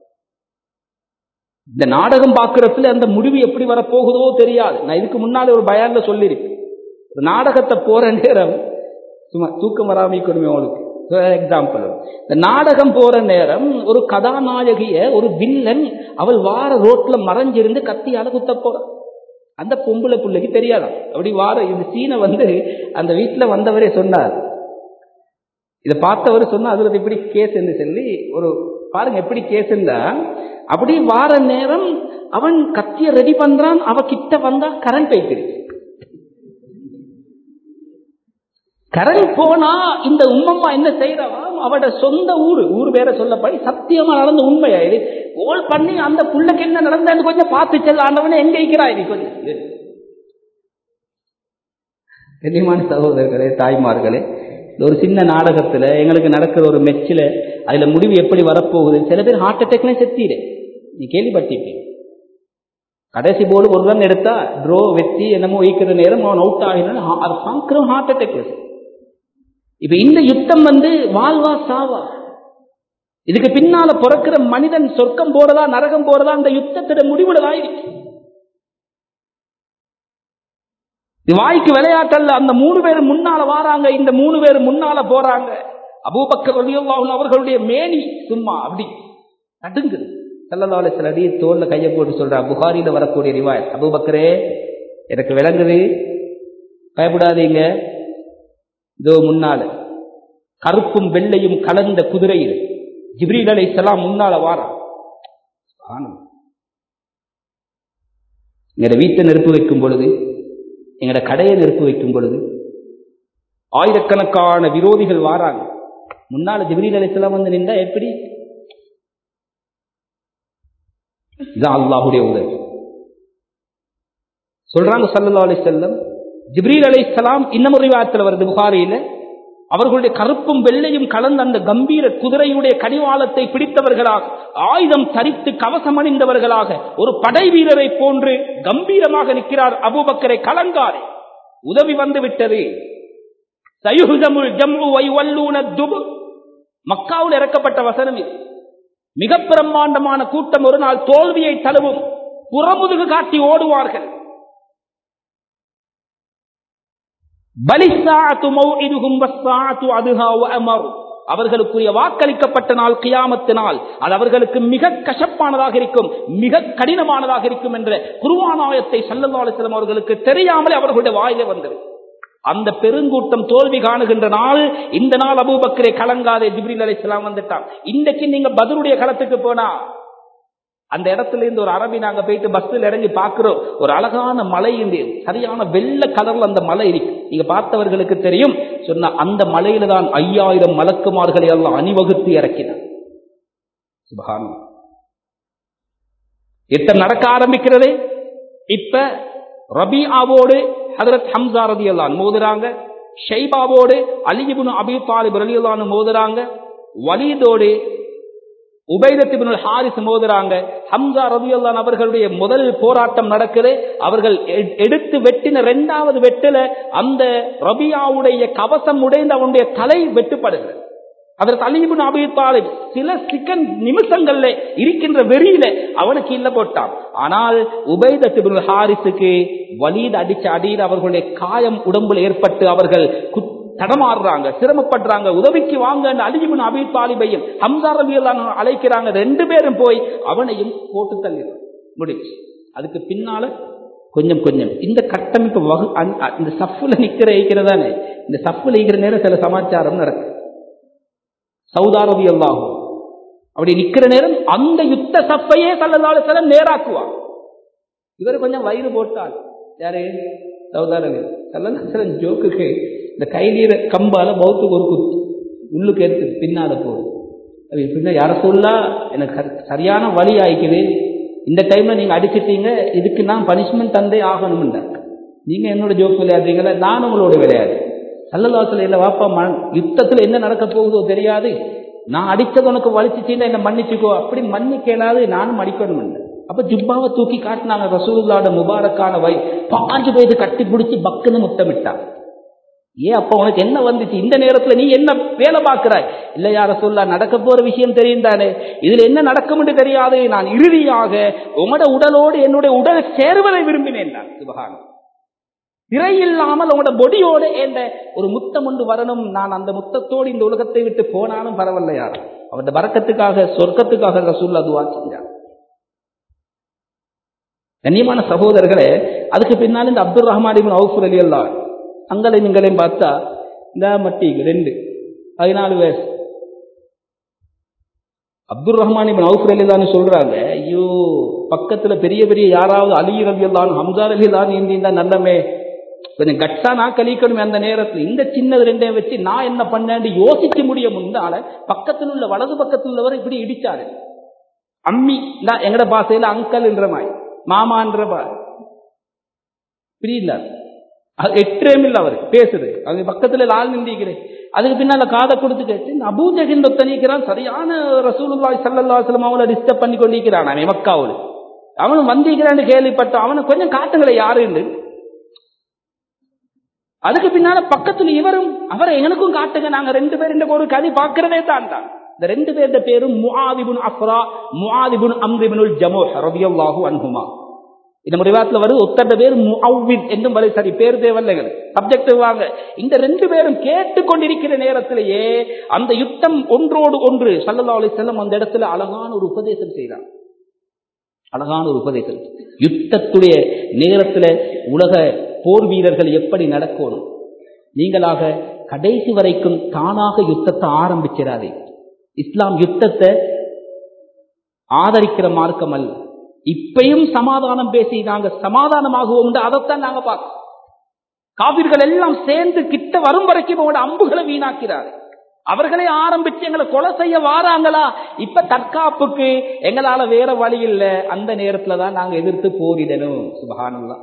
இந்த நாடகம் பார்க்கறதுல அந்த முடிவு எப்படி வரப்போகுதோ தெரியாது நான் இதுக்கு முன்னாலே ஒரு பயான்ல சொல்லியிருக்கேன் ஒரு நாடகத்தை போற நேரம் சும்மா தூக்கம் வராமிக்கணுமே அவளுக்கு எக்ஸாம்பிள் இந்த நாடகம் போற நேரம் ஒரு கதாநாயகிய ஒரு வில்லன் அவள் வார ரோட்ல மறைஞ்சிருந்து கத்தியால குத்த போற அந்த பொம்பளை பிள்ளைக்கு தெரியாதான் அப்படி வார இந்த சீனை வந்து அந்த வீட்டுல வந்தவரே சொன்னார் இதை பார்த்தவர் சொன்னா அதுல இப்படி கேஸ் என்று சொல்லி ஒரு பாருங்க எப்படி கேஸ்ண்டா அப்படி வார நேரம் அவன் கத்திய ரெடி பண்றான் அவ கிட்ட வந்தா கரண்ட் வைத்திருக்கு கரண்ட் போனா இந்த உம்மம்மா என்ன செய்யறவா அவட சொந்த ஊரு ஊர் வேற சொல்லப்படி சத்தியமா நடந்த உண்மையா இது கோல் பண்ணி அந்த புள்ளைக்கு என்ன நடந்தன்னு கொஞ்சம் பார்த்து செல்ல ஆண்டவனே எங்க இருக்கிறாய் நீ கொஞ்சம் கண்ணியமான சகோதரர்களே தாய்மார்களே இந்த ஒரு சின்ன நாடகத்துல எங்களுக்கு நடக்கிற ஒரு மெச்சில அதுல முடிவு எப்படி வரப்போகுது சில பேர் ஹார்ட் அட்டாக்லாம் செத்தீரே நீ கேள்விப்பட்டிருப்பீங்க கடைசி போர்டு ஒரு ரன் எடுத்தா ட்ரோ வெற்றி என்னமோ வைக்கிற நேரம் அவன் அவுட் ஆகினான் அது பார்க்கிறோம் ஹார்ட் அட்டாக் வருது இப்ப இந்த யுத்தம் வந்து வாழ்வா சாவா இதுக்கு பின்னால பிறக்கிற மனிதன் சொர்க்கம் போறதா நரகம் போறதா அந்த யுத்தத்திட முடிவுடதா இருக்கு இது வாய்க்கு விளையாட்டல்ல அந்த மூணு பேர் முன்னால வாராங்க இந்த மூணு பேர் முன்னால போறாங்க அபூபக்கர் ரலியல்லாஹு அவர்களுடைய மேனி சும்மா அப்படி நடுங்குது சல்லல்லாஹு அலைஹி வஸல்லம் அடியே தோல்ல கையை போட்டு சொல்றா புகாரில வரக்கூடிய ரிவாயத் அபூபக்கரே எனக்கு விளங்குது பயப்படாதீங்க இதோ முன்னால கருப்பும் வெள்ளையும் கலந்த குதிரையில் ஜிப்ரீல் அலைஹிஸ்ஸலாம் முன்னால வாரான் சுப்ஹானல்லாஹ். எங்கட வீட்டை நெருப்பு வைக்கும் பொழுது எங்கட கடையை நெருப்பு வைக்கும் பொழுது ஆயிரக்கணக்கான விரோதிகள் வாராங்க முன்னால ஜிப்ரீல் அலைஹிஸ்ஸலாம் வந்து நின்றா எப்படி இதுதான் அல்லாஹுடைய உதவி சொல்றாங்க சல்லல்லாஹு அலைஹி வஸல்லம் ஜிப்ரீல் அலைஹிஸ்ஸலாம் இன்னும் ஒரு ரிவாயத்துல வருது புகாரியில அவர்களுடைய கருப்பும் வெள்ளையும் கலந்த அந்த கம்பீர குதிரையுடைய கடிவாளத்தை பிடித்தவர்களாக ஆயுதம் தரித்து கவசம் அணிந்தவர்களாக ஒரு படை வீரரை போன்று கம்பீரமாக நிற்கிறார் அபூபக்கரை கலங்காரே உதவி வந்து விட்டது சயுஹுதமுல் ஜம்உ வைவல்லூன துபு மக்காவில் இறக்கப்பட்ட வசனம் இது மிக பிரம்மாண்டமான கூட்டம் ஒரு நாள் தோல்வியை தழுவும் புறமுதுகு காட்டி ஓடுவார்கள் பலிசாத்து மௌஇதுஹும் வஸ்ஸாஅத்து அதுஹா வஅமர் அவர்களுக்குரிய வாக்களிக்கப்பட்ட நாள் கியாமத்து நாள் அது அவர்களுக்கு மிக கசப்பானதாக இருக்கும் மிக கடினமானதாக இருக்கும் என்ற குருவானாயத்தை சல்லல்லாஹு அலைஹி வஸல்லம் அவர்களுக்கு தெரியாமலே அவர்களுடைய வாயிலே வந்தது அந்த பெருங்கூட்டம் தோல்வி காணுகின்ற நாள் இந்த நாள் அபூபக்கரே கலங்காதே ஜிப்ரீல் அலைஹிஸ்ஸலாம் வந்துட்டான் இன்றைக்கு நீங்க பதருடைய களத்துக்கு போனா அந்த இடத்துல இருந்து ஒரு அரபி நாங்க போயிட்டு பஸ்ல இறங்கி பார்க்கிறோம் ஒரு அழகான மலை இருந்து சரியான வெள்ளை கலர்ல அந்த மலை இருக்கு நீங்க பார்த்தவர்களுக்கு தெரியும் சொன்ன அந்த மலையில தான் ஐயாயிரம் மலக்குமார்களை எல்லாம் அணிவகுத்து இறக்கினார் சுபஹானல்லாஹ். யுத்தம் நடக்க ஆரம்பிக்கிறது இப்ப ரபியாவோடு ஹதரத் ஹம்சா ரதி அல்லான் மோதுறாங்க ஷைபாவோடு அலிபுன் அபி தாலிப் ரலி அல்லான்னு மோதுறாங்க வலீதோடு உபைதத்திபுல் ஹாரிஸ் மோதுறாங்க ஹம்சா ரதியுல்லான் அவர்களுடைய முதல் போராட்டம் நடக்குது அவர்கள் எ- எடுத்து வெட்டின இரண்டாவது வெட்டுல அந்த ரபியாவுடைய கவசம் உடைந்து அவனுடைய தலை வெட்டுப்படுகிறது அதற்கு அலிபுன் அபி தாலிப் சில செகண்ட் நிமிஷங்கள்ல இருக்கின்ற வெறியில அவனுக்கு இல்ல போட்டான் ஆனால் உபைதத்திபுல் ஹாரிஸுக்கு வலீத் அடிச்ச அடியில் அவர்களுடைய காயம் உடம்புல ஏற்பட்டு அவர்கள் குத்- தடமாறுறாங்க சிரமப்படுறாங்க உதவிக்கு வாங்க அலிஜிபின் அபி தாலிபையும் ஹம்சா ரவி அழைக்கிறாங்க ரெண்டு பேரும் போய் அவனையும் போட்டு தள்ளிடுறாங்க முடிச்சு அதுக்கு பின்னால கொஞ்சம் கொஞ்சம் இந்த கட்டமைப்பு வகு அந்- அ- இந்த சஃப்புல நிக்கிற இருக்கிறதானே இந்த சஃப்புல இருக்கிற நேரம் சில சமாச்சாரம் நடக்கும் சவுதாரதி அல்லாஹும் அப்படி நிக்கிற நேரம் அந்த யுத்த சப்பையே சல்லல்லாஹு அலைஹி வஸல்லம் நேராக்குவார் இவர் கொஞ்சம் வயிறு போட்டால் யாரு சவுதாரவி சல்லல்லாஹு ஜோக்குக்கு இந்த கைலீர கம்பால பௌத்துக்கு ஒரு குத்து உள்ளுக்கு எடுத்து பின்னால போகுது அது பின்ன யார சொல்லா எனக்கு சரி- சரியான வழி ஆயிக்குது இந்த டைம்ல நீங்க அடிச்சிட்டீங்க இதுக்கு நான் பனிஷ்மெண்ட் தந்தே ஆகணும்ன்ற நீங்க என்னோட ஜோக் விளையாடுறீங்களா நான் உங்களோட விளையாடு சல்லல்லாத்துல இல்ல வாப்பா ம- யுத்தத்துல என்ன நடக்க போகுதோ தெரியாது நான் அடிச்சது உனக்கு வலிச்சுட்டீங்கன்னா என்ன மன்னிச்சுக்கோ அப்படி மன்னிக்கலாது நானும் அடிக்கணும் அப்ப ஜுப்பாவை தூக்கி காட்டினாங்க ரசூலுல்லாட முபாரக்கான வை பாஞ்சு போயிட்டு கட்டி பிடிச்சி பக்குன்னு முத்தமிட்டான் ஏன் அப்ப உனக்கு என்ன வந்துச்சு இந்த நேரத்துல நீ என்ன வேலை பார்க்கிறாய் இல்ல யார சொல்ல நடக்க போற விஷயம் தெரியும் தானே இதுல என்ன நடக்கும்னு தெரியாது நான் இறுதியாக உங்களோட உடலோடு என்னுடைய உடலை சேர்வதை விரும்பினேன் நான் சுபகானம் திரை இல்லாமல் உங்களோட பொடியோட ஏண்ட ஒரு முத்தம் ஒன்று வரணும் நான் அந்த முத்தத்தோடு இந்த உலகத்தை விட்டு போனாலும் பரவாயில்ல யாரும் அவருடைய வரக்கத்துக்காக சொர்க்கத்துக்காக ரசூல் அதுவா செஞ்சார் கண்ணியமான சகோதரர்களே அதுக்கு பின்னால் இந்த அப்துல் ரஹ்மான் இபின் அவுஃபர் அலி அல்லா அங்களையும் இங்களையும் பார்த்தா இந்த மட்டி ரெண்டு பதினாலு வயசு அப்துல் ரஹ்மான் இபின் அவுஃபர் அலி தான் சொல்றாங்க ஐயோ பக்கத்துல பெரிய பெரிய யாராவது அலி ரவி அல்லான் ஹம்சார் அலி தான் இருந்தா நல்லமே கொஞ்சம் கட்டா நான் கழிக்கணும் அந்த நேரத்தில் இந்த சின்னது ரெண்டையும் வச்சு நான் என்ன பண்ணேன்னு யோசிக்க முடிய முன்னால பக்கத்தில் உள்ள வலது பக்கத்தில் உள்ளவர் இப்படி இடிச்சாரு அம்மி இந்த எங்கட பாசையில அங்கல் என்ற மாதிரி மாமான்ற பா இப்படி இல்ல அது எட்டேம் இல்ல அவர் பேசுது அது பக்கத்துல லால் நிந்திக்கிறேன் அதுக்கு பின்னால காதை கொடுத்து கேட்டு அபூஜகின் தொத்தனிக்கிறான் சரியான ரசூலுல்லாஹி ஸல்லல்லாஹு அலைஹி வஸல்லம் அவளை டிஸ்டர்ப் பண்ணி கொண்டிருக்கிறான் அவன் மக்காவில் அவனும் வந்திருக்கிறான்னு கேள்விப்பட்டான் அவனை கொஞ்சம் காட்டுங்களே யாருன்னு அதுக்கு பின்னால பக்கத்துல இவரும் அவரை எங்களுக்கும் காட்டுங்க நாங்க ரெண்டு பேரும் இந்த ஒரு கதை பார்க்கிறதே தான் தான் இந்த ரெண்டு பேருடைய பேரும் முஆதிபுன் அஃப்ரா முஆதிபுன் அம்ரிபுனுல் ஜமூஹ் ரலியல்லாஹு அன்ஹுமா இந்த முடிவாத்துல வருது ஒத்தட்ட பேர் முஅவ்வித் என்றும் வரை சரி பேர் தேவல்லைகள் சப்ஜெக்ட் வாங்க இந்த ரெண்டு பேரும் கேட்டுக்கொண்டிருக்கிற நேரத்திலேயே அந்த யுத்தம் ஒன்றோடு ஒன்று சல்லல்லாஹு அலைஹி வஸல்லம் அந்த இடத்துல அழகான ஒரு உபதேசம் செய்தார் அழகான ஒரு உபதேசம் யுத்தத்துடைய நேரத்துல உலக போர் வீரர்கள் எப்படி நடக்கணும் நீங்களாக கடைசி வரைக்கும் தானாக யுத்தத்தை ஆரம்பிச்சிடாதே இஸ்லாம் யுத்தத்தை ஆதரிக்கிற மார்க்கம் அல்ல இப்பயும் சமாதானம் பேசி நாங்க சமாதானமாகுவோம் அதைத்தான் நாங்க பார்க்கோம் காவிர்கள் எல்லாம் சேர்ந்து கிட்ட வரும் வரைக்கும் அவங்களோட அம்புகளை வீணாக்கிறார் அவர்களே ஆரம்பிச்சு எங்களை கொலை செய்ய வாராங்களா இப்ப தற்காப்புக்கு எங்களால வேற வழி இல்ல அந்த நேரத்துல தான் நாங்க எதிர்த்து போரிடணும் சுபகானல்லா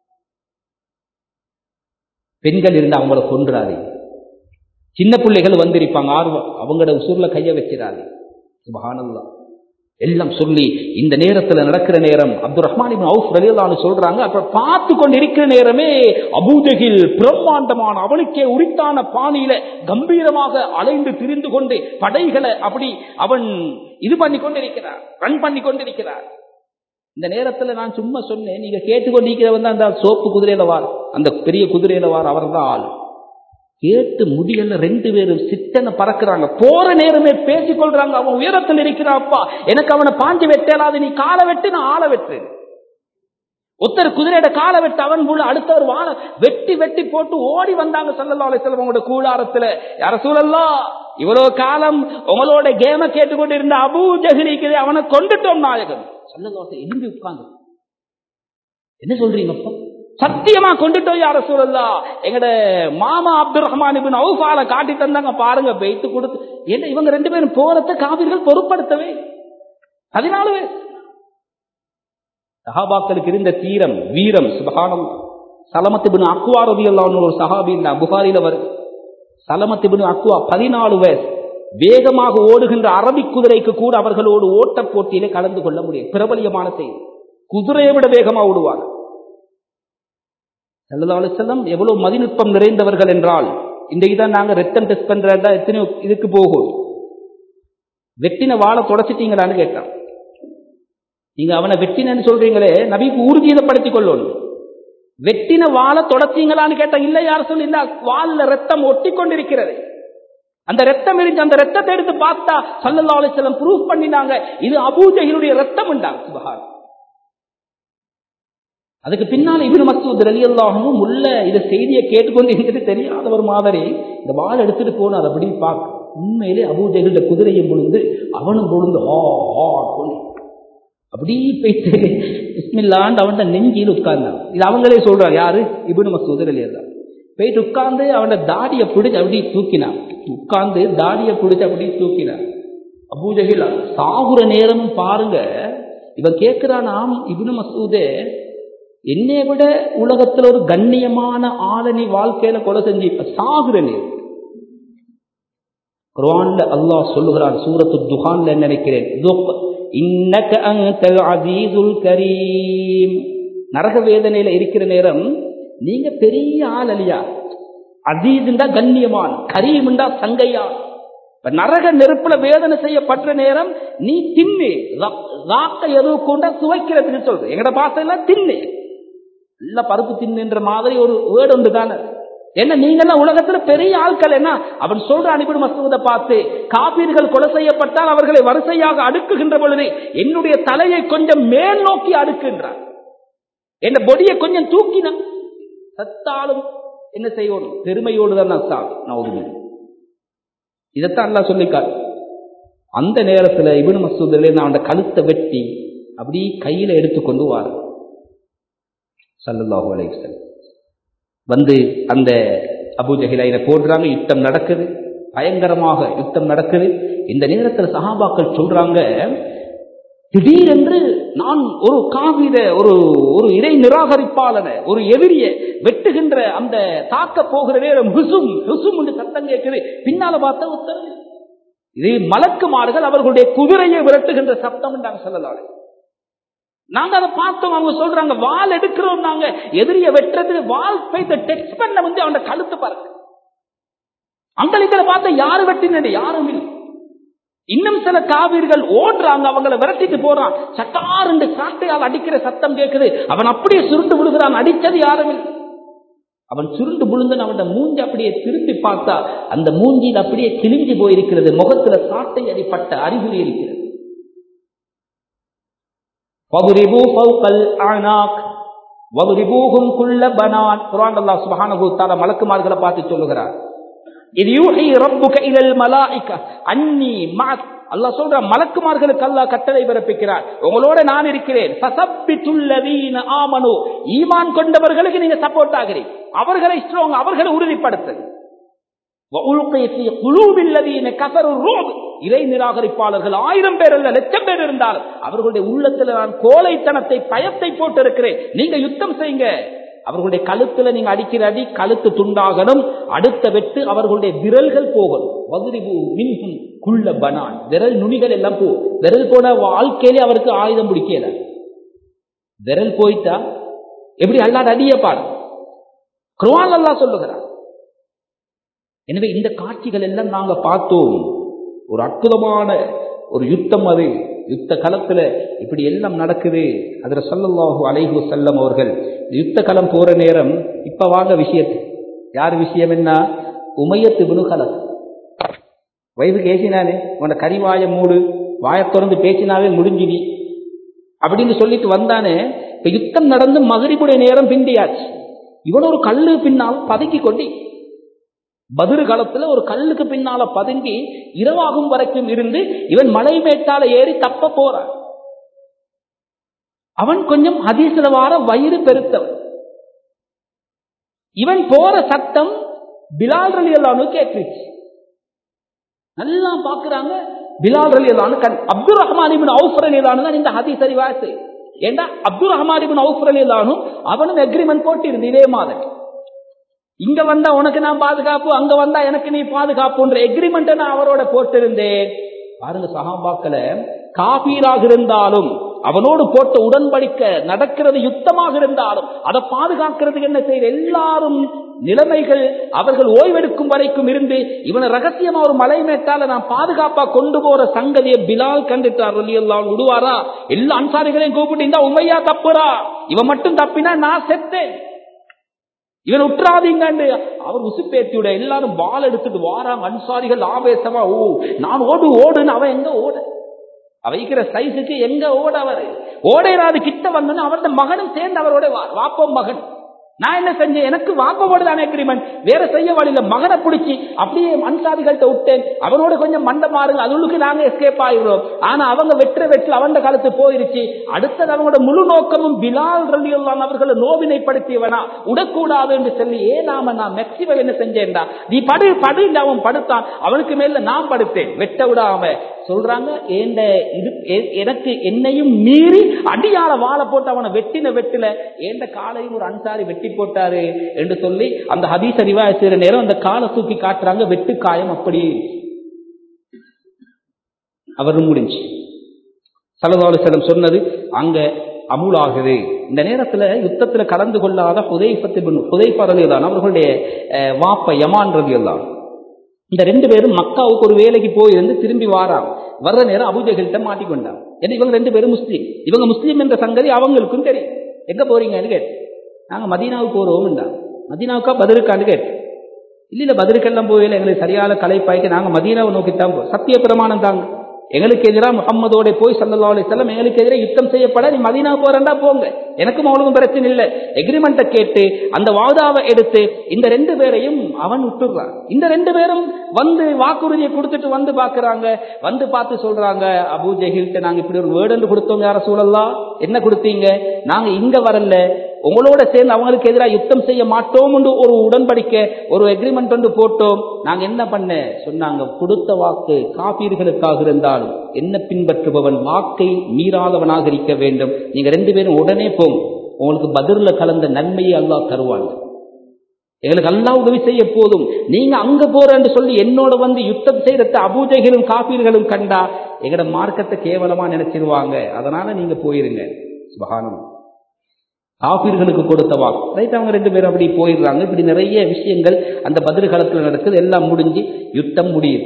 பெண்கள் இருந்து அவங்கள கொன்றாரு சின்ன பிள்ளைகள் வந்திருப்பாங்க ஆர்வம் அவங்களோட உசூர்ல கைய வச்சிடாது சுபகானல்லா எல்லாம் சொல்லி இந்த நேரத்துல நடக்கிற நேரம் அப்துல் ரஹ்மான் இப்னு அவுஃப் ரலியல்லாஹு சொல்றாங்க அப்ப பார்த்து கொண்டு இருக்கிற நேரமே அபூஜகில் பிரம்மாண்டமான அவனுக்கே உரித்தான பாணியில கம்பீரமாக அலைந்து திரிந்து கொண்டு படைகளை அப்படி அவன் இது பண்ணி கொண்டிருக்கிறார் ரன் பண்ணி கொண்டிருக்கிறார் இந்த நேரத்துல நான் சும்மா சொன்னேன் நீங்க கேட்டுக்கொண்டிருக்கிறவன் தான் அந்த சோப்பு குதிரையில வார் அந்த பெரிய குதிரையில வார் அவர் தான் ஆள் கேட்டு முடியல ரெண்டு பேரும் சித்தனை பறக்குறாங்க போற நேரமே பேசிக்கொள்றாங்க அவன் உயரத்தில் இருக்கிறாப்பா எனக்கு அவனை பாஞ்சு வெட்டலாது நீ காலை வெட்டு நான் ஆளை வெட்டு ஒருத்தர் குதிரையோட காலை வெட்டு அவன் போல அடுத்தவர் வாழ வெட்டி வெட்டி போட்டு ஓடி வந்தாங்க சல்லல்லா அலிஸ்லாம் உங்களோட கூடாரத்துல யார சூழல்லா இவ்வளவு காலம் உங்களோட கேம கேட்டுக்கொண்டு இருந்த அபூ ஜஹிலிக்குது அவனை கொண்டுட்டோம் நாயகன் சல்லல்லா எலும்பி உட்கார்ந்து என்ன சொல்றீங்கப்பா சத்தியமா கொண்டுட்டோம் யார சூழல்லா எங்கட மாமா அப்துல் ரஹ்மான் இபின் அவுஃபால காட்டி தந்தாங்க பாருங்க பெய்த்து கொடுத்து என்ன இவங்க ரெண்டு பேரும் போறத காவிர்கள் பொருட்படுத்தவே பதினாலு வயசு சஹாபாக்களுக்கு இருந்த தீரம் வீரம் சுபகானம் சலமத்திபின் அக்குவா ரவி ஒரு சஹாபி புகாரில வரும் சலமத்திபின் அக்குவா பதினாலு வயசு வேகமாக ஓடுகின்ற அரபி குதிரைக்கு கூட அவர்களோடு ஓட்ட போட்டியில கலந்து கொள்ள முடியும் பிரபலியமான செய்தி குதிரையை விட வேகமா ஓடுவாங்க செல்லதாலு செல்லம் எவ்வளவு மதிநுட்பம் நிறைந்தவர்கள் என்றால் இன்றைக்கு தான் நாங்க ரெத்தம் டெஸ்ட் பண்றதா எத்தனை இதுக்கு போகும் வெட்டின வாழை தொடச்சிட்டீங்களான்னு கேட்டான் நீங்க அவனை வெட்டினன்னு சொல்றீங்களே நபிக்கு ஊர்ஜீதப்படுத்திக் கொள்ளணும் வெட்டின வாழை தொடச்சீங்களான்னு கேட்டா இல்ல யார் சொல்லி இந்த வால்ல ரத்தம் ஒட்டி கொண்டிருக்கிறது அந்த ரத்தம் இருந்து அந்த ரத்தத்தை எடுத்து பார்த்தா சல்லல்லா அலிஸ்லம் ப்ரூஃப் பண்ணினாங்க இது அபூஜைகளுடைய ரத்தம் உண்டாங்க சுபகாரம் அதுக்கு பின்னால் இவனு மசூத் அலி அல்லாஹமும் உள்ள இந்த செய்தியை கேட்டுக்கொண்டு இருந்துட்டு தெரியாத ஒரு மாதிரி இந்த வாள் எடுத்துட்டு போன அதை அப்படி பார்க்க உண்மையிலே அபூஜைகள குதிரையும் பொழுது அவனும் பொழுது ஹா ஹா சொல்லி அப்படி போயிட்டு இஸ்மில்லாண்டு அவன் நெஞ்சில் உட்கார்ந்தான் இது அவங்களே சொல்றாங்க யாரு இபுனு மசூத் அலி அல்லா போயிட்டு உட்கார்ந்து அவனோட தாடியை பிடிச்சு அப்படி தூக்கினான் உட்கார்ந்து தாடியை பிடிச்சு அப்படி தூக்கினான் அபூஜகில் சாகுற நேரமும் பாருங்க இவன் கேட்கிறானாம் இபுனு மசூதே என்னை விட உலகத்துல ஒரு கண்ணியமான ஆளனி வாழ்க்கையில கொலை செஞ்சு சாகுற நேரம் குர்ஆன்ல அல்லாஹ் சொல்லுகிறான் சூரத்து துஹான்ல நினைக்கிறேன் துக் இன்னக அன்தல் அஸீஸுல் கரீம் நரக வேதனையில இருக்கிற நேரம் நீங்க பெரிய ஆள் அலியா அசீஸ்ண்டா கண்ணியமான் கரீம்ண்டா சங்கையான் இப்ப நரக நெருப்புல வேதனை செய்யப்பட்ட நேரம் நீ தின்னு ராக்க எது கொண்டா சுவைக்கிறதுக்கு சொல்றது எங்கட பாசையில தின்னு நல்ல பருப்பு தின்னுன்ற மாதிரி ஒரு வேர்டு ஒன்று தானே என்ன நீங்கெல்லாம் உலகத்துல பெரிய ஆட்கள் என்ன அவன் சொல்ற அனுப்பிடும் மசூதை பார்த்து காபீர்கள் கொலை செய்யப்பட்டால் அவர்களை வரிசையாக அடுக்குகின்ற பொழுது என்னுடைய தலையை கொஞ்சம் மேல் நோக்கி அடுக்குன்றான் என் பொடியை கொஞ்சம் தூக்கினா சத்தாலும் என்ன செய்யணும் பெருமையோடு தான் நான் சாகும் நான் ஒரு இதைத்தான் அல்லா சொல்லிக்காரு அந்த நேரத்துல இபின் மசூதிலே நான் அவன் கழுத்தை வெட்டி அப்படி கையில எடுத்துக்கொண்டு வார சல்லல்லாஹு அலைஹி வந்து அந்த அபு ஜஹிலைனை போடுறாங்க யுத்தம் நடக்குது பயங்கரமாக யுத்தம் நடக்குது இந்த நேரத்தில் சஹாபாக்கள் சொல்றாங்க திடீரென்று நான் ஒரு காவிர ஒரு ஒரு இறை நிராகரிப்பாளன ஒரு எதிரிய வெட்டுகின்ற அந்த தாக்க போகிற நேரம் ஹுசும் ஹுசும் என்று சத்தம் கேட்குது பின்னால பார்த்தா உத்தரவு இது மலக்குமார்கள் அவர்களுடைய குதிரையை விரட்டுகின்ற சப்தம் நாங்க சொல்லலாம் நாங்க அதை பார்த்தோம் அவங்க சொல்றாங்க வால் எடுக்கிறோம் நாங்க எதிரிய வெட்டுறது வால் போய் டெக்ஸ்ட் பண்ண வந்து அவன் கழுத்து பாருங்க அங்களிக்கல பார்த்த யாரு வெட்டினது யாரும் இல்லை இன்னும் சில காவிர்கள் ஓடுறாங்க அவங்கள விரட்டிட்டு போறான் சட்டார் என்று சாட்டையால் அடிக்கிற சத்தம் கேட்குது அவன் அப்படியே சுருண்டு விழுகிறான் அடிச்சது யாரும் இல்லை அவன் சுருண்டு விழுந்து அவன் மூஞ்சி அப்படியே திருப்பி பார்த்தா அந்த மூஞ்சியில் அப்படியே கிழிஞ்சு போயிருக்கிறது முகத்துல சாட்டை அடிப்பட்ட அறிகுறி இருக்கிறது وَضْرِبُوا فَوْقَ الْأَعْنَاقِ وَضْرِبُوهُمْ كُلَّ بَنَانٍ குர்ஆன் அல்லாஹ் சுப்ஹானஹு வ தஆலா மலக்குமார்களை பார்த்து சொல்லுகிறார் இது யூஹி ரப்புக இலல் மலாயிக அன்னி மஅக் அல்லாஹ் சொல்ற மலக்குமார்களுக்கு அல்லாஹ் கட்டளை பிறப்பிக்கிறார் உங்களோட நான் இருக்கிறேன் ஃபசப்பித்துல்லதீன ஆமனு ஈமான் கொண்டவர்களுக்கு நீங்க சப்போர்ட் ஆகிறீங்க அவர்களை ஸ்ட்ராங் அவர்களை உறுதிப்படுத்துங்க இறை நிராகரிப்பாளர்கள் ஆயிரம் பேர் அல்ல லட்சம் பேர் இருந்தாலும் அவர்களுடைய உள்ளத்துல நான் கோலைத்தனத்தை பயத்தை போட்டு இருக்கிறேன் நீங்க யுத்தம் செய்யுங்க அவர்களுடைய கழுத்துல நீங்க அடிக்கிற அடி கழுத்து துண்டாகணும் அடுத்த வெட்டு அவர்களுடைய விரல்கள் போகணும் வகுரிபு மின்ஹும் குள்ள பனான் விரல் நுனிகள் எல்லாம் போ விரல் போன வாழ்க்கையிலே அவருக்கு ஆயுதம் பிடிக்கல விரல் போயிட்டா எப்படி அல்லாத அடிய பாரு குருவான் அல்லா சொல்லுகிறார் எனவே இந்த காட்சிகள் எல்லாம் நாங்க பார்த்தோம் ஒரு அற்புதமான ஒரு யுத்தம் அது யுத்த களத்துல இப்படி எல்லாம் நடக்குது அதுல சொல்லல்லாஹு அலைஹு செல்லம் அவர்கள் யுத்த களம் போற நேரம் இப்ப வாங்க விஷயத்து யார் விஷயம் என்ன உமையத்து வினுகலம் வயதுக்கு ஏசினானே உன கரிவாய மூடு வாய திறந்து பேசினாவே முடிஞ்சிடி அப்படின்னு சொல்லிட்டு வந்தானே இப்ப யுத்தம் நடந்து மகரிபுடைய நேரம் பிந்தியாச்சு இவன் ஒரு கல்லு பின்னால் பதுக்கி கொண்டு பதிரு காலத்துல ஒரு கல்லுக்கு பின்னால பதுங்கி இரவாகும் வரைக்கும் இருந்து இவன் மலை மேட்டால ஏறி தப்ப போறான் அவன் கொஞ்சம் ஹதீஸ்ல வார வயிறு பெருத்தவன் இவன் போற சத்தம் பிலால் ரலி அல்லானு கேட்டுருச்சு நல்லா பாக்குறாங்க பிலால் ரலி அல்லானு கண் அப்துல் ரஹ்மான் இபின் அவுஃப் ரலி அல்லானு தான் இந்த ஹதீஸ் அறிவாசு ஏண்டா அப்துல் ரஹ்மான் இபின் அவுஃப் ரலி அல்லானும் அவனும் அக்ரிமெண்ட் போட்டு இருந்து இதே மாதிரி இங்க வந்தா உனக்கு நான் பாதுகாப்பு அங்க வந்தா எனக்கு நீ பாதுகாப்புன்ற எக்ரிமெண்ட் நான் அவரோட போட்டிருந்தேன் பாருங்க சகாபாக்களை காபீராக இருந்தாலும் அவனோடு போட்ட உடன்படிக்க நடக்கிறது யுத்தமாக இருந்தாலும் அதை பாதுகாக்கிறதுக்கு என்ன செய்ய எல்லாரும் நிலைமைகள் அவர்கள் ஓய்வெடுக்கும் வரைக்கும் இருந்து இவனை ரகசியமா ஒரு மலை மேட்டால நான் பாதுகாப்பா கொண்டு போற சங்கதியை பிலால் கண்டுட்டார் எல்லாம் விடுவாரா எல்லா அன்சாரிகளையும் கூப்பிட்டு இந்த உமையா தப்புறா இவன் மட்டும் தப்பினா நான் செத்தேன் இவன் உற்றாதீங்கன்னு அவர் உசுப்பேத்தியோட எல்லாரும் பால் எடுத்துட்டு வாராங்க அன்சாரிகள் ஆவேசமா ஓ நான் ஓடு ஓடுன்னு அவன் எங்க ஓட அவைக்கிற சைஸுக்கு எங்க ஓட அவரு ஓடையிறாது கிட்ட வந்தோன்னு அவரது மகனும் சேர்ந்து அவரோட வாப்பம் மகன் நான் என்ன செஞ்சேன் எனக்கு வாப்பவோடு தானே அக்ரிமெண்ட் வேற செய்ய வழியில மகனை பிடிச்சி அப்படியே அன்சாதிகள்கிட்ட விட்டேன் அவனோட கொஞ்சம் மண்டை மாறுங்க அதுகளுக்கு நாங்க எஸ்கேப் ஆகிறோம் ஆனா அவங்க வெற்ற வெற்றில் அவன் காலத்து போயிருச்சு அடுத்தது அவங்களோட முழு நோக்கமும் பிலால் ரலியல்லான் அவர்களை நோவினைப்படுத்தியவனா உடக்கூடாது என்று சொல்லி ஏனாம நான் மெக்சிவல் என்ன செஞ்சேன்டா நீ படு படு அவன் படுத்தான் அவனுக்கு மேல நான் படுத்தேன் வெட்ட விடாம சொல்றாங்க ஏண்ட இது எ- எனக்கு என்னையும் மீறி அடியால வாழை போட்டு அவனை வெட்டின வெட்டில ஏண்ட காலையும் ஒரு அன்சாரி வெட்டி போட்டாரு என்று சொல்லி அந்த ஹதீஸ் அறிவாய செய்யற நேரம் அந்த காலை தூக்கி காட்டுறாங்க வெட்டு காயம் அப்படியே இருந்துச்சு. அவரும் முடிஞ்சு சலதாலு செல்லம் சொன்னது அங்க அமுலாகுது இந்த நேரத்துல யுத்தத்துல கலந்து கொள்ளாத புதைப்பத்து புதைப்ப ரலியல்லான் அவர்களுடைய அஹ், வாப்ப யமான் ரலியல்லான் இந்த ரெண்டு பேரும் மக்காவுக்கு ஒரு வேலைக்கு போயிருந்து திரும்பி வாராம் வர்ற நேரம் அபுஜகிட்ட மாட்டிக்கொண்டான் ஏன்னா இவங்க ரெண்டு பேரும் முஸ்லீம் இவங்க முஸ்லீம் என்ற சங்கதி அவங்களுக்கும் தெரியும் எங்க போறீங்கன்னு கேட்டு நாங்க மதீனாவுக்கு போறோம் மதீனாவுக்கா பதிலுக்கான்னு கேட்டு இல்ல இல்ல பதிலுக்கெல்லாம் போகல எங்களுக்கு சரியான கலைப்பாய்க்கு நாங்க மதீனாவை நோக்கித்தான் போறோம் சத்திய பிரமாணம் தாங்க எங்களுக்கு எதிராக முகம்மதோட போய் சல்லல்லாஹு அலைஹி வஸல்லம் எங்களுக்கு எதிராக யுத்தம் செய்யப்பட நீ மதீனா போறேன்டா போங்க எனக்கும் அவனுக்கும் பிரச்சனை இல்லை எக்ரிமெண்ட்டை கேட்டு அந்த வாதாவை எடுத்து இந்த ரெண்டு பேரையும் அவன் விட்டுடுறான் இந்த ரெண்டு பேரும் வந்து வாக்குறுதியை கொடுத்துட்டு வந்து பாக்குறாங்க வந்து பார்த்து சொல்றாங்க அபூ ஜஹில்கிட்ட நாங்க இப்படி ஒரு வேர்டு கொடுத்தோம் யார சூழல்லாம் என்ன கொடுத்தீங்க நாங்க இங்க வரல உங்களோட சேர்ந்து அவங்களுக்கு எதிராக யுத்தம் செய்ய மாட்டோம் ஒரு உடன்படிக்கை ஒரு எக்ரிமெண்ட் வந்து போட்டோம் நாங்க என்ன பண்ண சொன்னாங்க கொடுத்த வாக்கு காப்பீர்களுக்காக இருந்தாலும் என்ன பின்பற்றுபவன் வாக்கை மீறாதவனாக இருக்க வேண்டும் நீங்க ரெண்டு பேரும் உடனே போங்க உங்களுக்கு பதிர்ல கலந்த நன்மையை அல்லாஹ் தருவாங்க எங்களுக்கு அல்லாஹ் உதவி செய்ய போதும் நீங்க அங்க போறேன்னு சொல்லி என்னோட வந்து யுத்தம் செய்யறத அபூஜைகளும் காப்பீர்களும் கண்டா எங்கட மார்க்கத்தை கேவலமா நினைச்சிருவாங்க அதனால நீங்க போயிருங்க சுபஹானம் காப்பீர்களுக்கு கொடுத்த வாக்கு ரைட் அவங்க ரெண்டு பேரும் அப்படி போயிடுறாங்க இப்படி நிறைய விஷயங்கள் அந்த பதில் காலத்தில் நடக்குது எல்லாம் முடிஞ்சு யுத்தம் முடியுது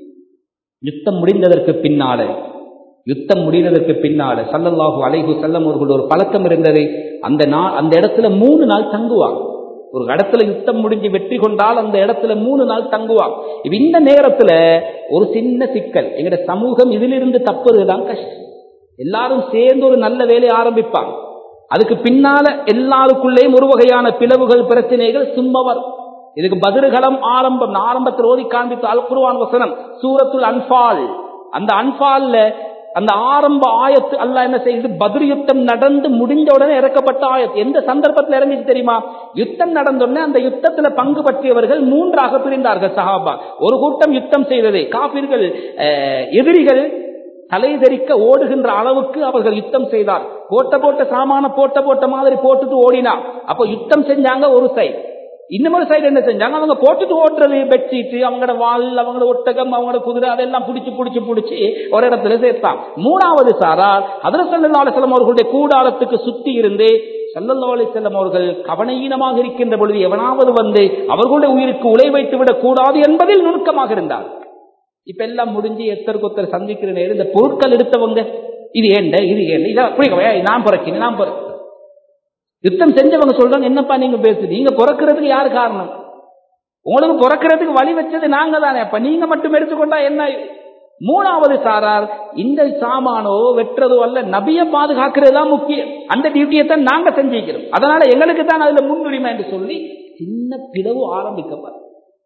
யுத்தம் முடிந்ததற்கு பின்னால யுத்தம் முடிந்ததற்கு பின்னால சல்லல்லாஹு அலைஹு செல்லம் அவர்கள் ஒரு பழக்கம் இருந்தது அந்த நாள் அந்த இடத்துல மூணு நாள் தங்குவாங்க ஒரு இடத்துல யுத்தம் முடிஞ்சு வெற்றி கொண்டால் அந்த இடத்துல மூணு நாள் தங்குவாங்க இப்ப இந்த நேரத்துல ஒரு சின்ன சிக்கல் எங்கட சமூகம் இதிலிருந்து தப்புறதுதான் கஷ்டம் எல்லாரும் சேர்ந்து ஒரு நல்ல வேலையை ஆரம்பிப்பாங்க அதுக்கு பின்னால எல்லாருக்குள்ளேயும் ஒரு வகையான பிளவுகள் பிரச்சனைகள் சும்மா வரும் இதுக்கு பதிர்களம் ஆரம்பம் நான் ஆரம்பத்தில் ஓதி காண்பித்த அல் குர்ஆன் வசனம் சூரத்துல் அன்பால் அந்த அன்பால்ல அந்த ஆரம்ப ஆயத்து அல்லாஹ் என்ன செய்யுது பதிர் யுத்தம் நடந்து முடிஞ்ச உடனே இறக்கப்பட்ட ஆயத்து எந்த சந்தர்ப்பத்தில் இறங்கிச்சு தெரியுமா யுத்தம் நடந்த உடனே அந்த யுத்தத்துல பங்கு பற்றியவர்கள் மூன்றாக பிரிந்தார்கள் சஹாபா ஒரு கூட்டம் யுத்தம் செய்தது காபிர்கள் அஹ், எதிரிகள் தலைதெறிக்க ஓடுகின்ற அளவுக்கு அவர்கள் யுத்தம் செய்தார் போட்ட போட்ட சாமான போட்ட போட்ட மாதிரி போட்டுட்டு ஓடினா அப்ப யுத்தம் செஞ்சாங்க ஒரு சைடு இன்னொரு சைடு என்ன செஞ்சாங்க அவங்க போட்டுட்டு ஓட்டுறது பெட்ஷீட் அவங்களோட வால் அவங்களோட ஒட்டகம் அவங்களோட குதிரை அதெல்லாம் பிடிச்சு பிடிச்சு பிடிச்சி ஒரு இடத்துல சேர்த்தான் மூணாவது சாரார் அதில் சல்லா அலிஸ்லாம் அவர்களுடைய கூடாரத்துக்கு சுத்தி இருந்து சல்லல்லா அலிஸ்லாம் அவர்கள் கவனஈனமாக இருக்கின்ற பொழுது எவனாவது வந்து அவர்களுடைய உயிருக்கு உலை வைத்து விடக் கூடாது என்பதில் நுணுக்கமாக இருந்தார் இப்ப எல்லாம் முடிஞ்சு எத்தருக்கு ஒருத்தர் சந்திக்கிற நேரம் இந்த பொருட்கள் எடுத்தவங்க இது ஏண்ட இது ஏண்ட இதை அப்படி நான் பிறக்கிறேன் நான் பிறக்கிறேன் யுத்தம் செஞ்சவங்க சொல்றாங்க என்னப்பா நீங்க பேசு நீங்க பிறக்கிறதுக்கு யார் காரணம் உங்களுக்கு பிறக்கிறதுக்கு வழி வச்சது நாங்க தானே அப்ப நீங்க மட்டும் எடுத்துக்கொண்டா என்ன மூணாவது சாரார் இந்த சாமானோ வெட்டுறதோ அல்ல நபிய பாதுகாக்கிறது தான் முக்கியம் அந்த டியூட்டியை தான் நாங்க செஞ்சிருக்கிறோம் அதனால எங்களுக்கு தான் அதுல முன்னுரிமை என்று சொல்லி சின்ன பிளவு ஆரம்பிக்கப்படும்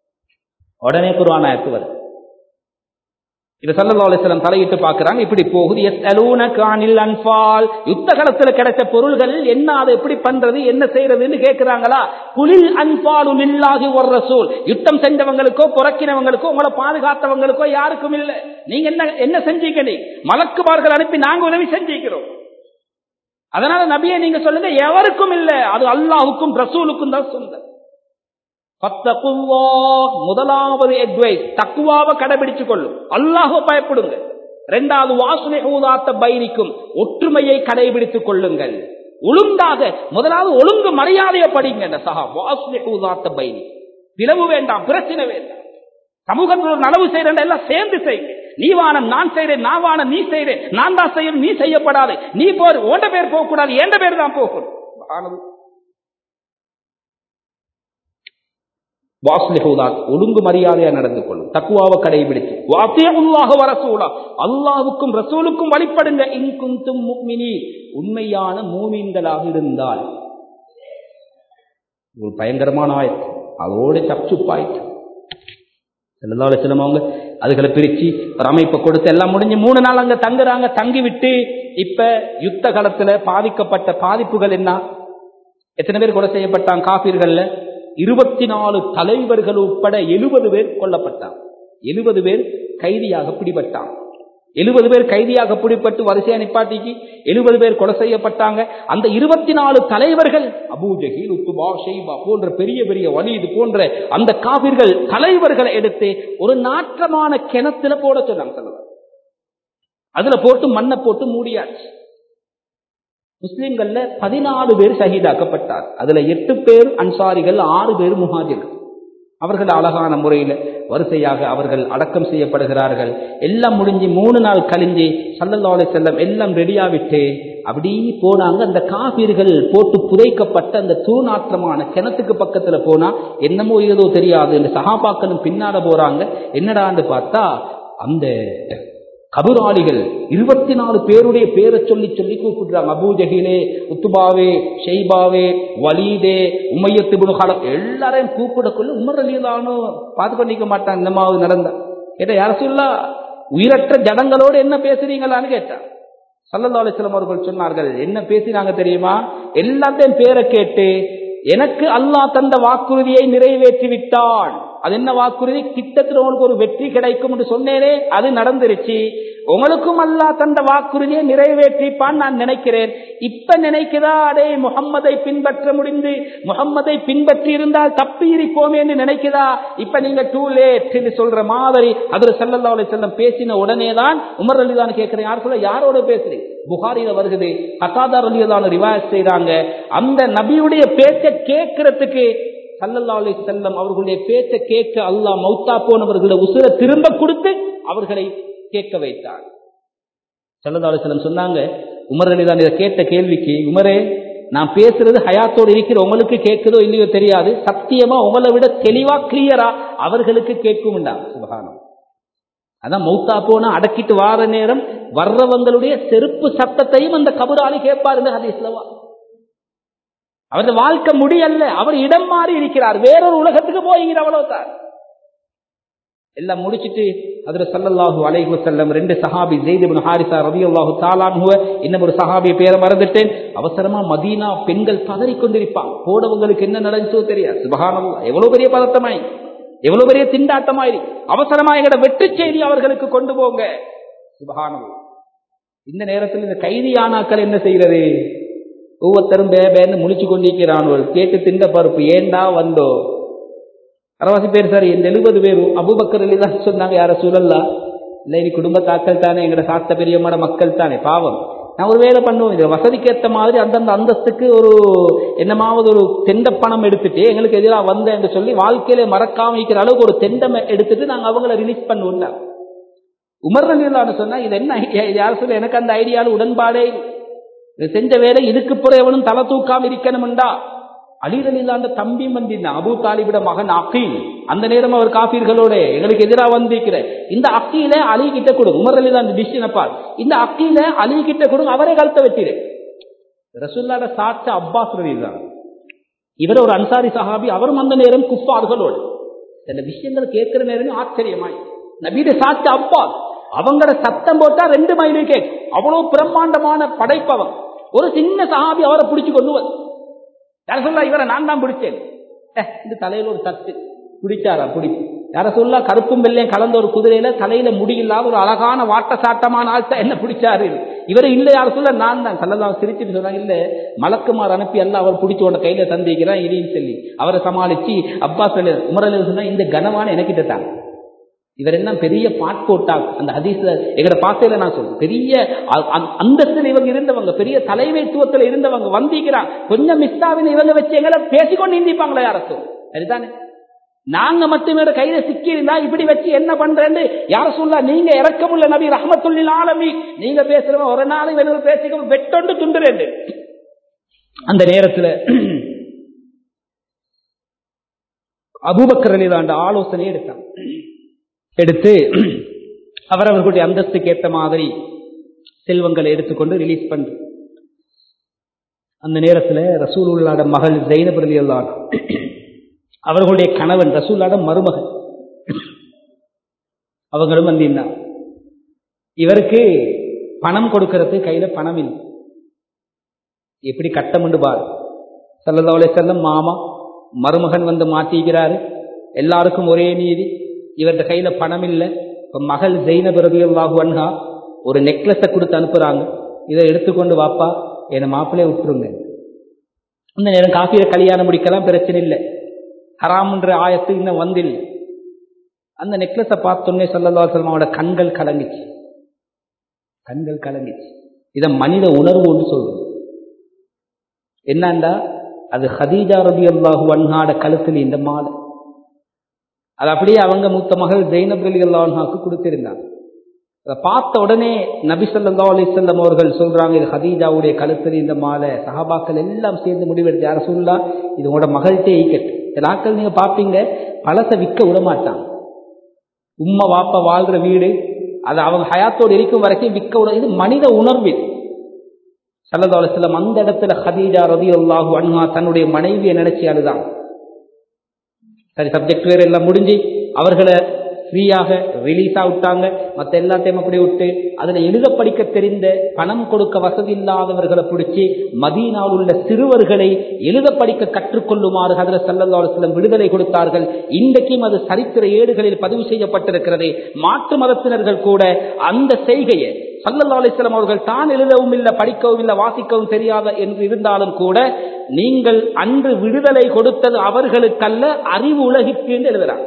உடனே குருவானாயத்து வருது இது சல்லல்லாஹு அலைஹி வஸல்லம் தலையிட்டு பார்க்கறாங்க இப்படி போகுது யஸ்அலூனக அனில் அன்ஃபால் யுத்த களத்துல கிடைச்ச பொருள்கள் என்ன அதை எப்படி பண்றது என்ன செய்யறதுன்னு கேக்குறாங்களா குலில் அன்ஃபாலு லில்லாஹி வர் ரசூல் யுத்தம் செஞ்சவங்களுக்கோ புறக்கினவங்களுக்கோ உங்களை பாதுகாத்தவங்களுக்கோ யாருக்கும் இல்ல நீங்க என்ன என்ன செஞ்சீங்க நீ மலக்குமார்கள் அனுப்பி நாங்க உதவி செஞ்சிக்கிறோம் அதனால நபியை நீங்க சொல்லுங்க எவருக்கும் இல்ல அது அல்லாஹ்வுக்கும் ரசூலுக்கும் தான் சொந்தம் ஃபத்தகுல்லாஹ் முதலாவது அட்வைஸ் தக்குவாவை கடைபிடிச்சு கொள்ளும் அல்லாஹ் பயப்படுங்க இரண்டாவது வாசுனை ஊதாத்த பைரிக்கும் ஒற்றுமையை கடைபிடித்துக் கொள்ளுங்கள் ஒழுங்காக முதலாவது ஒழுங்கு மரியாதையை படிங்க இந்த சகா வாசுனை ஊதாத்த பைரி பிளவு வேண்டாம் பிரச்சனை வேண்டாம் சமூகத்தில் ஒரு நலவு செய்யறேன் எல்லாம் சேர்ந்து செய்யுங்க நீ வானம் நான் செய்றேன் நான் வானம் நீ செய்றேன் நான் தான் செய்யணும் நீ செய்யப்படாது நீ போர் ஓண்ட பேர் போக கூடாது எந்த பேர் தான் போகணும் சுப்ஹானல்லாஹ். வாஸ்லிஹூதான் ஒழுங்கு மரியாதையா நடந்து கொள்ளும் தக்குவாவை கடைபிடித்து வாத்தியமுல்லாக வரசூலா அல்லாஹ்வுக்கும் ரசூலுக்கும் வழிபடுங்க இன்குந்தும் முக்மினி உண்மையான மூமீன்களாக இருந்தால் ஒரு பயங்கரமான ஆயத்து அதோட சப்சுப்பாயிட்டு செல்லதால சிலம் அவங்க அதுகளை பிரிச்சு ஒரு அமைப்பை கொடுத்து எல்லாம் முடிஞ்சு மூணு நாள் அங்க தங்குறாங்க தங்கி விட்டு இப்ப யுத்த காலத்துல பாதிக்கப்பட்ட பாதிப்புகள் என்ன எத்தனை பேர் கொலை செய்யப்பட்டாங்க காப்பீர்கள்ல இருபத்தி நாலு தலைவர்கள் உட்பட எழுபது பேர் கொல்லப்பட்டாங்க எழுபது பேர் கைதியாக பிடிபட்டாங்க எழுபது பேர் கைதியாக பிடிப்பட்டு வரிசையா நிப்பாட்டிக்கு எழுபது பேர் கொலை செய்யப்பட்டாங்க அந்த இருபத்தி நாலு தலைவர்கள் அபூஜகில் உத்துபா ஷெய்பா போன்ற பெரிய பெரிய வலீது போன்ற அந்த காவிர்கள் தலைவர்களை எடுத்து ஒரு நாற்றமான கிணத்துல போட சொன்னாங்க சொல்லுவாங்க அதுல போட்டு மண்ணை போட்டு மூடியாச்சு முஸ்லிம்கள்ல பதினாலு பேர் ஷஹீதாக்கப்பட்டார் அதுல எட்டு பேர் அன்சாரிகள் ஆறு பேர் முஹாஜிர்கள் அவர்கள் அழகான முறையில் வரிசையாக அவர்கள் அடக்கம் செய்யப்படுகிறார்கள் எல்லாம் முடிஞ்சு மூணு நாள் கழிஞ்சு சல்லல்லாஹு செல்லம் எல்லாம் ரெடியாவிட்டு அப்படி போனாங்க அந்த காபீர்கள் போட்டு புதைக்கப்பட்ட அந்த தூணாற்றமான கிணத்துக்கு பக்கத்துல போனா என்னமோ ஏதோ தெரியாது இந்த சகாபாக்களும் பின்னால போறாங்க என்னடான்னு பார்த்தா அந்த கபுராளிகள் இருபத்தி நாலு பேருடைய பேரை சொல்லி சொல்லி கூப்பிடுறாங்க அபூஜகிலே உத்துபாவே ஷெய்பாவே வலீதே உமையத்து புனுகாலம் எல்லாரையும் கூப்பிடக்குள்ள உமர் அலியலானோ பார்த்து பண்ணிக்க மாட்டான் இந்த மாதிரி நடந்த கேட்ட யார சொல்லா உயிரற்ற ஜடங்களோடு என்ன பேசுறீங்களான்னு கேட்டான் சல்லல்லா அலிஸ்லாம் அவர்கள் சொன்னார்கள் என்ன பேசினாங்க தெரியுமா எல்லாத்தையும் பேரை கேட்டு எனக்கு அல்லாஹ் தந்த வாக்குறுதியை நிறைவேற்றி விட்டான் அது என்ன வாக்குறுதி கிட்டத்தில் உனக்கு ஒரு வெற்றி கிடைக்கும் என்று சொன்னேனே அது நடந்துருச்சு உங்களுக்கும் அல்லா தந்த வாக்குறுதியை நிறைவேற்றிப்பான் நான் நினைக்கிறேன் இப்ப நினைக்கிறா அடே முகம்மதை பின்பற்ற முடிந்து முகம்மதை பின்பற்றி இருந்தால் தப்பி இருப்போமே என்று நினைக்கிறா இப்ப நீங்க டூ லேட் என்று சொல்ற மாதிரி அதுல செல்லல்லா செல்லம் பேசின உடனே தான் உமர் அலிதான் கேட்கிறேன் யார் சொல்ல யாரோட பேசுறீங்க புகாரில வருகிறது அசாதார் அலியதான ரிவாயத் செய்யறாங்க அந்த நபியுடைய பேச்சை கேட்கறதுக்கு சல்லல்லா அலி செல்லம் அவர்களுடைய பேச்சை கேட்க அல்லாஹ் மௌத்தா போனவர்களை உசுர திரும்ப கொடுத்து அவர்களை கேட்க வைத்தார் சல்லல்லா அலி செல்லம் சொன்னாங்க உமர் அலிதான் இதை கேட்ட கேள்விக்கு உமரே நான் பேசுறது ஹயாத்தோடு இருக்கிற உங்களுக்கு கேட்குதோ இல்லையோ தெரியாது சத்தியமா உங்களை விட தெளிவா கிளியரா அவர்களுக்கு கேட்கும்டா சுபகானம் அதான் மௌத்தா போனா அடக்கிட்டு வார நேரம் வர்றவங்களுடைய செருப்பு சத்தத்தையும் அந்த கபுராலி கேட்பார் இந்த ஹதீஸ்லவா அவரது வாழ்க்கை முடியல்ல அவர் இடம் மாறி இருக்கிறார் வேறொரு உலகத்துக்கு போய்கிற அவ்வளவுதான் எல்லாம் முடிச்சிட்டு அதுல சல்லல்லாஹு அலைஹி வஸல்லம் ரெண்டு சஹாபி ஜெயித் இப்னு ஹாரிஸா ரலியல்லாஹு தஆலா அன்ஹு இன்னும் ஒரு சஹாபி பேரை மறந்துட்டேன் அவசரமா மதீனா பெண்கள் பதறி கொண்டிருப்பாங்க போனவங்களுக்கு என்ன நடந்துச்சோ தெரியாது சுபஹானல்லாஹ் எவ்வளவு பெரிய பதட்டமாய் எவ்வளவு பெரிய திண்டாட்டமாயிரு அவசரமா எங்கட வெற்றி செய்தி அவர்களுக்கு கொண்டு போங்க சுபஹானல்லாஹ் இந்த நேரத்தில் இந்த கைதியானாக்கள் என்ன செய்கிறது ஒவ்வொருத்தரும் பே பேன்னு முழிச்சு கொண்டிருக்கிறான் கேட்டு திண்ட பருப்பு ஏண்டா வந்தோ அரவாசி பேர் சார் இந்த எழுபது பேரும் அபுபக்கர் தான் சொன்னாங்க யார சூழல்லா இல்லை நீ குடும்பத்தாக்கள் தானே எங்கட சாத்த பெரியம்மாட மக்கள் தானே பாவம் நான் ஒரு வேலை பண்ணுவோம் இது வசதிக்கேற்ற மாதிரி அந்தந்த அந்தஸ்துக்கு ஒரு என்னமாவது ஒரு தெண்ட பணம் எடுத்துட்டு எங்களுக்கு எதிராக வந்த என்று சொல்லி வாழ்க்கையில மறக்காம வைக்கிற அளவுக்கு ஒரு தெண்டம் எடுத்துட்டு நாங்கள் அவங்கள ரிலீஸ் பண்ணுவோம் உமர் ரலியல்லான்னு சொன்னா இது என்ன ஐடியா இது யார் சொல்ல எனக்கு அந்த ஐடியாவில் உடன்பாடே இது செஞ்ச வேலை இதுக்கு பிறகு எவனும் தலை தூக்காம இருக்கணும்டா அலிரலில்லாண்ட தம்பி வந்திருந்தான் அபு தாலிபிட மகன் அக்கீல் அந்த நேரம் அவர் காப்பீர்களோட எங்களுக்கு எதிராக வந்திருக்கிற இந்த அக்கீல அலி கிட்ட கொடுங்க உமர் அலிதான் டிசிஷனை பார் இந்த அக்கீல அலி கிட்ட கொடுங்க அவரே கழுத்த வெட்டிடு ரசுல்லாட சாட்ச அப்பாஸ் ரலிதான் இவர் ஒரு அன்சாரி சஹாபி அவரும் அந்த நேரம் குஃபார்களோடு சில விஷயங்கள் கேட்கிற நேரம் ஆச்சரியமாய் நபீட சாட்ச அப்பாஸ் அவங்கள சத்தம் போட்டா ரெண்டு மைலு கேக் அவ்வளவு பிரம்மாண்டமான படைப்பவன் ஒரு சின்ன சஹாபி அவரை பிடிச்சு கொண்டு வந்து யார சொல்ல இவரை நான் தான் பிடிச்சேன் இந்த தலையில ஒரு தட்டு பிடிச்சாரா பிடிச்சு யார சொல்ல கருப்பும் வெள்ளையும் கலந்த ஒரு குதிரையில தலையில முடியில்லாத ஒரு அழகான வாட்ட சாட்டமான ஆள் என்ன பிடிச்சாரு இவரை இல்ல யார சொல்ல நான் தான் சல்லதான் சிரிச்சுட்டு சொன்னாங்க இல்ல மலக்குமார் அனுப்பி எல்லாம் அவர் பிடிச்ச உன கையில தந்திக்கிறான் இடின்னு சொல்லி அவரை சமாளிச்சு அப்பா சொல்லி உமரல சொன்னா இந்த கனமான எனக்கிட்ட தான் இவர் என்ன பெரிய பாட் போட்டாங்க அந்த ஹதீஸ்ல எங்கட பாசையில நான் சொல்றேன் பெரிய அந்தஸ்துல இவங்க இருந்தவங்க பெரிய தலைமைத்துவத்துல இருந்தவங்க வந்திக்கிறான் கொஞ்சம் மிஸ் ஆகுது இவங்க வச்சு எங்களை பேசிக்கொண்டு இந்திப்பாங்களா யாரசும் சரிதானே நாங்க மட்டுமே கையில சிக்கி இருந்தா இப்படி வச்சு என்ன பண்றேன்னு யார சொல்ல நீங்க இறக்கமுள்ள நபி ரஹமத்துல்லில் ஆலமி நீங்க பேசுறவன் ஒரு நாள் இவங்க பேசிக்க வெட்டொண்டு துண்டுறேன் அந்த நேரத்துல அபூபக்கர் அலிதாண்ட ஆலோசனை எடுத்தாங்க எடுத்து அவரவர்களுடைய அந்தஸ்துக்கு ஏற்ற மாதிரி செல்வங்களை எடுத்துக்கொண்டு ரிலீஸ் பண்ற அந்த நேரத்தில் ரசூலுல்லாட மகள் ஜெயினப் ரலியல்லாஹு அவர்களுடைய கணவன் ரசூல்லாட மருமகன் அவங்களும் வந்திருந்தார் இவருக்கு பணம் கொடுக்கறது கையில பணம் இல்லை எப்படி கட்டமுண்டு பாரு சல்லல்லா செல்லம் மாமா மருமகன் வந்து மாட்டிக்கிறாரு எல்லாருக்கும் ஒரே நீதி இவர்கிட்ட கையில பணம் இல்லை இப்ப மகள் ஜெயினப் ரலியல்லாஹு அன்ஹா ஒரு நெக்லஸை கொடுத்து அனுப்புறாங்க இதை எடுத்துக்கொண்டு வாப்பா என்னை மாப்பிள்ளைய விட்டுருங்க அந்த நேரம் காஃபியை கல்யாணம் முடிக்கலாம் பிரச்சனை இல்லை ஹராம்ன்ற ஆயத்து இன்னும் வந்தில்லை அந்த நெக்லஸை பார்த்தோன்னே சல்லல்லா அவனோட கண்கள் கலங்கிச்சு கண்கள் கலங்கிச்சு இதை மனித உணர்வுன்னு சொல்றோம் என்னண்டா அது ஹதீஜா ரபி அல்லாஹு அன்ஹாட கழுத்தில் இந்த மாலை அது அப்படியே அவங்க மூத்த மகள் ஜெயினப் அலி அல்லாஹாக்கு கொடுத்திருந்தாங்க அதை பார்த்த உடனே நபி சொல்லா அலிசல்லம் அவர்கள் சொல்றாங்க இது ஹதீஜாவுடைய கழுத்தில் இந்த மாலை சஹாபாக்கள் எல்லாம் சேர்ந்து முடிவெடுத்து யார சொல்லா இது உங்களோட மகள்கிட்டே ஈக்கட்டு சிலாக்கள் நீங்க பார்ப்பீங்க பழசை விற்க விட மாட்டாங்க உம்மா வாப்பா வாழ்ற வீடு அது அவங்க ஹயாத்தோடு இருக்கும் வரைக்கும் விற்க விட இது மனித உணர்வு சல்லா அலிஸ்லம் அந்த இடத்துல ஹதீஜா ரதி அல்லாஹு அன்ஹா தன்னுடைய மனைவியை நினைச்சு அழுதான் சரி சப்ஜெக்ட் வேறு எல்லாம் முடிஞ்சு அவர்களை ஃப்ரீயாக ரிலீஸா விட்டாங்க மற்ற எல்லாத்தையும் அப்படி விட்டு அதுல எழுத படிக்க தெரிந்த பணம் கொடுக்க வசதி இல்லாதவர்களை பிடிச்சி மதீனாவில் உள்ள சிறுவர்களை எழுத படிக்க கற்றுக்கொள்ளுமாறு அதில் செல்லல்லாசிலம் விடுதலை கொடுத்தார்கள் இன்றைக்கும் அது சரித்திர ஏடுகளில் பதிவு செய்யப்பட்டிருக்கிறது மாற்று மதத்தினர்கள் கூட அந்த செய்கையை சல்லல்லா அலிஸ்லாம் அவர்கள் தான் எழுதவும் இல்லை படிக்கவும் இல்லை வாசிக்கவும் தெரியாத என்று இருந்தாலும் கூட நீங்கள் அன்று விடுதலை கொடுத்தது அவர்களுக்கல்ல அறிவு உலகிற்கு என்று எழுதுறாங்க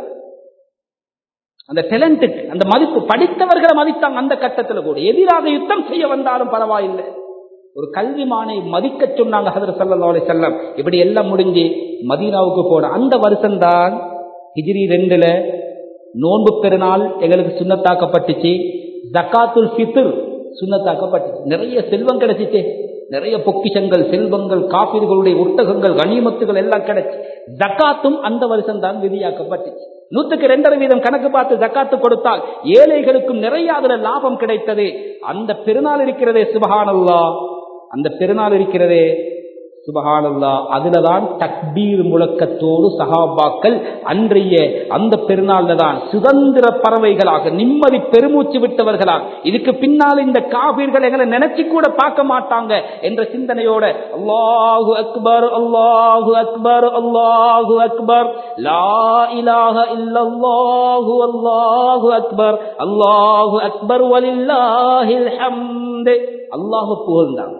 அந்த டேலண்ட்டுக்கு அந்த மதிப்பு படித்தவர்களை மதித்தாங்க அந்த கட்டத்தில் கூட எதிராக யுத்தம் செய்ய வந்தாலும் பரவாயில்லை ஒரு கல்விமானை மதிக்க சொன்னாங்க ஹதர் சல்லா அலி செல்லம் இப்படி எல்லாம் முடிஞ்சு மதீனாவுக்கு போன அந்த வருஷம்தான் ஹிஜிரி ரெண்டுல நோன்பு பெருநாள் எங்களுக்கு சுண்ணத்தாக்கப்பட்டுச்சு ஜக்காத்துல் ஃபித்ர் சுண்ணத்தாக்கப்பட்டுச்சு நிறைய செல்வம் கிடைச்சிச்சு நிறைய பொக்கிஷங்கள் செல்வங்கள் காப்பீடுகளுடைய ஒட்டகங்கள் கனிமத்துகள் எல்லாம் கிடைச்சு ஜக்காத்தும் அந்த வருஷம் தான் விதியாக்கப்பட்டுச்சு நூத்துக்கு ரெண்டரை வீதம் கணக்கு பார்த்து ஜக்காத்து கொடுத்தால் ஏழைகளுக்கும் நிறைய அதுல லாபம் கிடைத்தது அந்த பெருநாள் இருக்கிறதே சுபஹானல்லா அந்த பெருநாள் இருக்கிறதே சுபஹானல்லா அதுலதான் தக்பீர் முழக்கத்தோடு சஹாபாக்கள் அன்றைய அந்த பெருநாள்ல தான் சுதந்திர பறவைகளாக நிம்மதி பெருமூச்சு விட்டவர்களாக இதுக்கு பின்னால் இந்த காபீர்கள் எங்களை நினைச்சு கூட பார்க்க மாட்டாங்க என்ற சிந்தனையோட அல்லாஹு அக்பர் அல்லாஹு அக்பர் அல்லாஹு அக்பர் லா இலாஹ இல்லல்லாஹு அல்லாஹு அக்பர் அல்லாஹு அக்பர் வலில்லாஹில் ஹம்து அல்லாஹ் புகழ்ந்தாங்க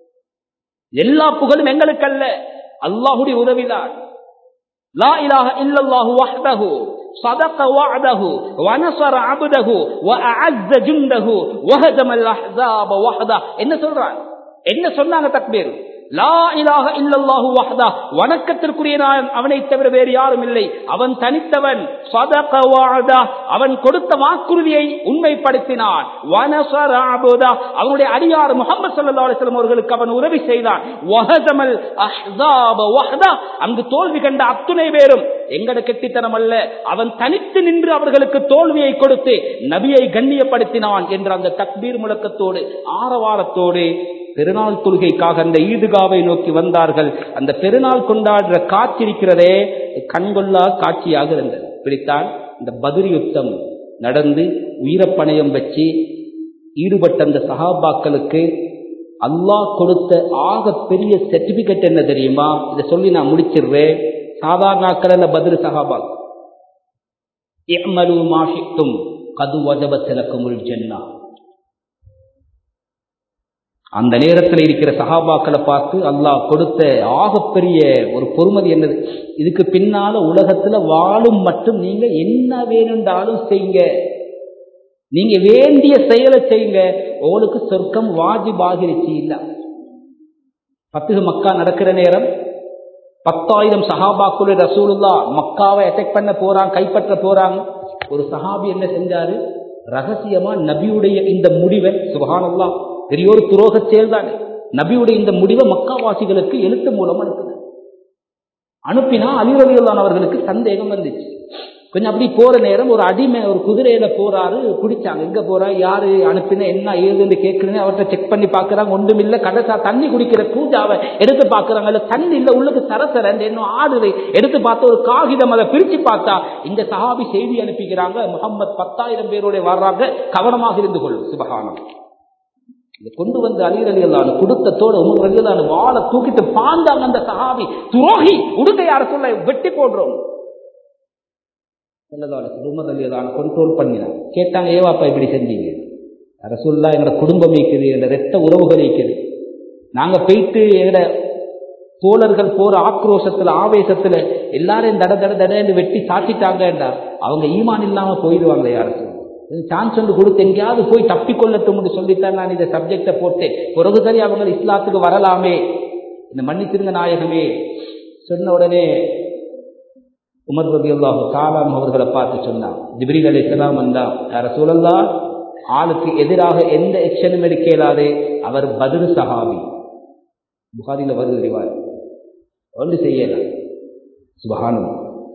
எல்லா புகழும் எங்களுக்கல்ல அல்லாஹுடைய உதவிதான் லா இலாஹ இல்லல்லாஹு வஹ்தஹு صدق وعده ونصر عبده وأعز جنده وهزم الأحزاب وحده என்ன சொல்றான் என்ன சொன்னாங்க தக்பீர் லா இலாக இல்லல்லாஹு வஹ்தா வணக்கத்திற்குரிய நான் அவனை தவிர வேறு யாரும் இல்லை அவன் தனித்தவன் சதக வஅதா அவன் கொடுத்த வாக்குறுதியை உண்மைப்படுத்தினான் வனஸர அபுதா அவனுடைய அடியார் முஹம்மது ஸல்லல்லாஹு அலைஹி வஸல்லம் அவர்களுக்கு அவன் உதவி செய்தான் வஹதமல் அஹ்ஸாப வஹ்தா அங்கு தோல்வி கண்ட அத்துணை பேரும் எங்கட கெட்டித்தனம் அல்ல அவன் தனித்து நின்று அவர்களுக்கு தோல்வியை கொடுத்து நபியை கண்ணியப்படுத்தினான் என்ற அந்த தக்பீர் முழக்கத்தோடு ஆரவாரத்தோடு பெருநாள் தொழுகைக்காக அந்த ஈதுகாவை நோக்கி வந்தார்கள் அந்த பெருநாள் கொண்டாடுற காட்சி இருக்கிறதே கண்கொள்ளா காட்சியாக இருந்தது பிடித்தான் இந்த பதிரி யுத்தம் நடந்து உயிரப்பணயம் வச்சு ஈடுபட்ட அந்த சகாபாக்களுக்கு அல்லாஹ் கொடுத்த ஆக பெரிய சர்டிபிகேட் என்ன தெரியுமா இதை சொல்லி நான் முடிச்சிடுறேன் சாதாரண அல்ல பதில் சகாபாக் இஅமலு மாஷித்தும் கது வஜபத் லக்குமுல் ஜன்னா அந்த நேரத்தில் இருக்கிற சகாபாக்களை பார்த்து அல்லாஹ் கொடுத்த ஆகப்பெரிய ஒரு பொறுமதி என்னது இதுக்கு பின்னால உலகத்துல வாழும் மட்டும் நீங்க என்ன வேணும்னாலும் செய்யுங்க நீங்க வேண்டிய செயலை செய்யுங்க உங்களுக்கு சொர்க்கம் வாஜிபாகிருச்சு இல்ல பத்துகு மக்கா நடக்கிற நேரம் பத்தாயிரம் சஹாபாக்குள்ள ரசூலுல்லா மக்காவை அட்டாக் பண்ண போறாங்க கைப்பற்ற போறாங்க ஒரு சஹாபி என்ன செஞ்சாரு ரகசியமா நபியுடைய இந்த முடிவை சுபஹானல்லா பெரிய ஒரு துரோக செயல் தானே நபியுடைய இந்த முடிவை மக்காவாசிகளுக்கு எழுத்து மூலம் அனுப்பினார் அனுப்பினா அலிரலியுல்லான் அவர்களுக்கு சந்தேகம் வந்துச்சு கொஞ்சம் அப்படி போற நேரம் ஒரு அடிமை ஒரு குதிரையில போறாரு பிடிச்சாங்க எங்க போறா யாரு அனுப்பின என்ன ஏதுன்னு கேட்குறேன்னு அவர்கிட்ட செக் பண்ணி பாக்குறாங்க ஒன்றும் இல்ல கடைசா தண்ணி குடிக்கிற கூஜாவை எடுத்து பாக்குறாங்க இல்ல தண்ணி இல்ல உள்ளுக்கு சரசர இன்னும் ஆடுது எடுத்து பார்த்து ஒரு காகிதம் அதை பிரிச்சு பார்த்தா இந்த சஹாபி செய்தி அனுப்பிக்கிறாங்க முகமது பத்தாயிரம் பேரோட வர்றாங்க கவனமாக இருந்து கொள்ளும் சுபகானம் இதை கொண்டு வந்து அலிர் அலி அல்லான்னு கொடுத்தத்தோட உமர் அலி அல்லான்னு வாழை தூக்கிட்டு பாந்தாங்க அந்த சஹாபி துரோகி உடுக்க யார சொல்ல வெட்டி போடுறோம் உமர் அலி அல்லான்னு கண்ட்ரோல் பண்ணினான் கேட்டாங்க ஏவாப்பா இப்படி செஞ்சீங்க ரசூல்லா எங்களோட குடும்பம் இருக்குது எங்களோட ரத்த உறவுகள் இருக்குது நாங்க போயிட்டு எங்களோட தோழர்கள் போற ஆக்ரோஷத்துல ஆவேசத்துல எல்லாரையும் தட தட தடன்னு வெட்டி சாட்டிட்டாங்கடா அவங்க ஈமான் இல்லாம போயிடுவாங்களே யாரும் சான்ஸ் ஒன்று கொடுத்து எங்கேயாவது போய் தப்பிக்கொள்ளட்டும் சொல்லித்தான் நான் இந்த சப்ஜெக்டை போட்டேன் பிறகு சரி அவங்க இஸ்லாத்துக்கு வரலாமே இந்த மன்னித்திருங்க நாயகமே சொன்ன உடனே உமர் ரபி அல்லாஹு காலாம் அவர்களை பார்த்து சொன்னான் ஜிப்ரீல் அலி இஸ்லாம் வந்தா யார சூழல்லா ஆளுக்கு எதிராக எந்த எக்ஷனும் எடுக்க இயலாது அவர் பதில் சஹாபி புகாரில வருது அறிவார் ஒன்று செய்யல சுபகானம்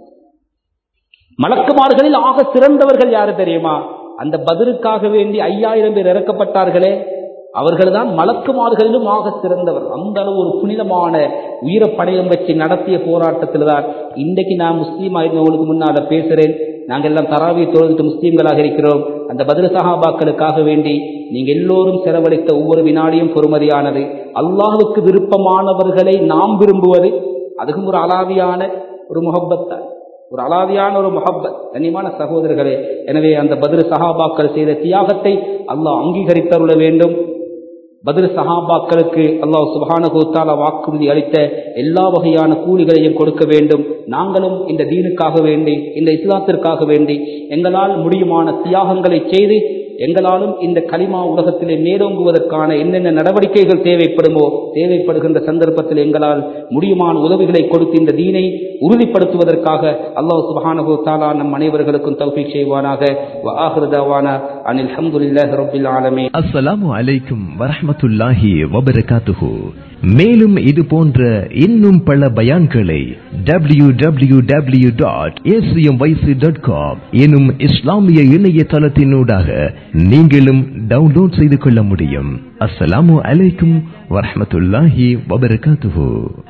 மலக்குமார்களில் ஆக சிறந்தவர்கள் யாரு தெரியுமா அந்த பதிலுக்காக வேண்டி ஐயாயிரம் பேர் இறக்கப்பட்டார்களே அவர்கள் தான் மலக்குமார்களிலும் ஆக சிறந்தவர் அந்த அளவு ஒரு புனிதமான உயிரப்படையம் வச்சு நடத்திய போராட்டத்தில் தான் இன்றைக்கு நான் முஸ்லீம் ஆயிருந்தவங்களுக்கு முன்னால பேசுறேன் நாங்கள் எல்லாம் தராவியை தொழுதுட்டு முஸ்லீம்களாக இருக்கிறோம் அந்த பதில் சகாபாக்களுக்காக வேண்டி நீங்க எல்லோரும் செலவழித்த ஒவ்வொரு வினாடியும் பொறுமதியானது அல்லாஹுக்கு விருப்பமானவர்களை நாம் விரும்புவது அதுக்கும் ஒரு அலாவியான ஒரு முகப்பத்தான் ஒரு அலாதியான ஒரு முகப்பத் கண்ணியமான சகோதரர்களே எனவே அந்த பதில் சஹாபாக்கள் செய்த தியாகத்தை அல்லாஹ் அங்கீகரித்தருள வேண்டும் பதில் சஹாபாக்களுக்கு அல்லாஹ் சுபானகோத்தால வாக்குறுதி அளித்த எல்லா வகையான கூலிகளையும் கொடுக்க வேண்டும் நாங்களும் இந்த தீனுக்காக வேண்டி இந்த இஸ்லாத்திற்காக வேண்டி எங்களால் முடியுமான தியாகங்களை செய்து எங்களாலும் இந்த கலிமா உலகத்திலே மேலோங்குவதற்கான என்னென்ன நடவடிக்கைகள் தேவைப்படுமோ தேவைப்படுகின்ற சந்தர்ப்பத்தில் எங்களால் முடியுமான உதவிகளை கொடுத்து இந்த தீனை உறுதிப்படுத்துவதற்காக அல்லாஹ் சுபஹானஹு தாலா நம் அனைவர்களுக்கும் தௌஃபீக் செய்வானாக வ ஆஹிரு தவானா அனில் ஹம்துலில்லாஹி ரப்பில் ஆலமீன் அஸ்ஸலாமு அலைக்கும் வரஹ்மத்துல்லாஹி வபரகாத்துஹு மேலும் இது போன்ற இன்னும் பல பயான்களை W W W dot dot com எனும் இஸ்லாமிய இணையதளத்தினூடாக நீங்களும் டவுன்லோட் செய்து கொள்ள முடியும் அஸ்ஸலாமு அலைக்கும் வரஹ்மத்துல்லாஹி வபரகாத்துஹு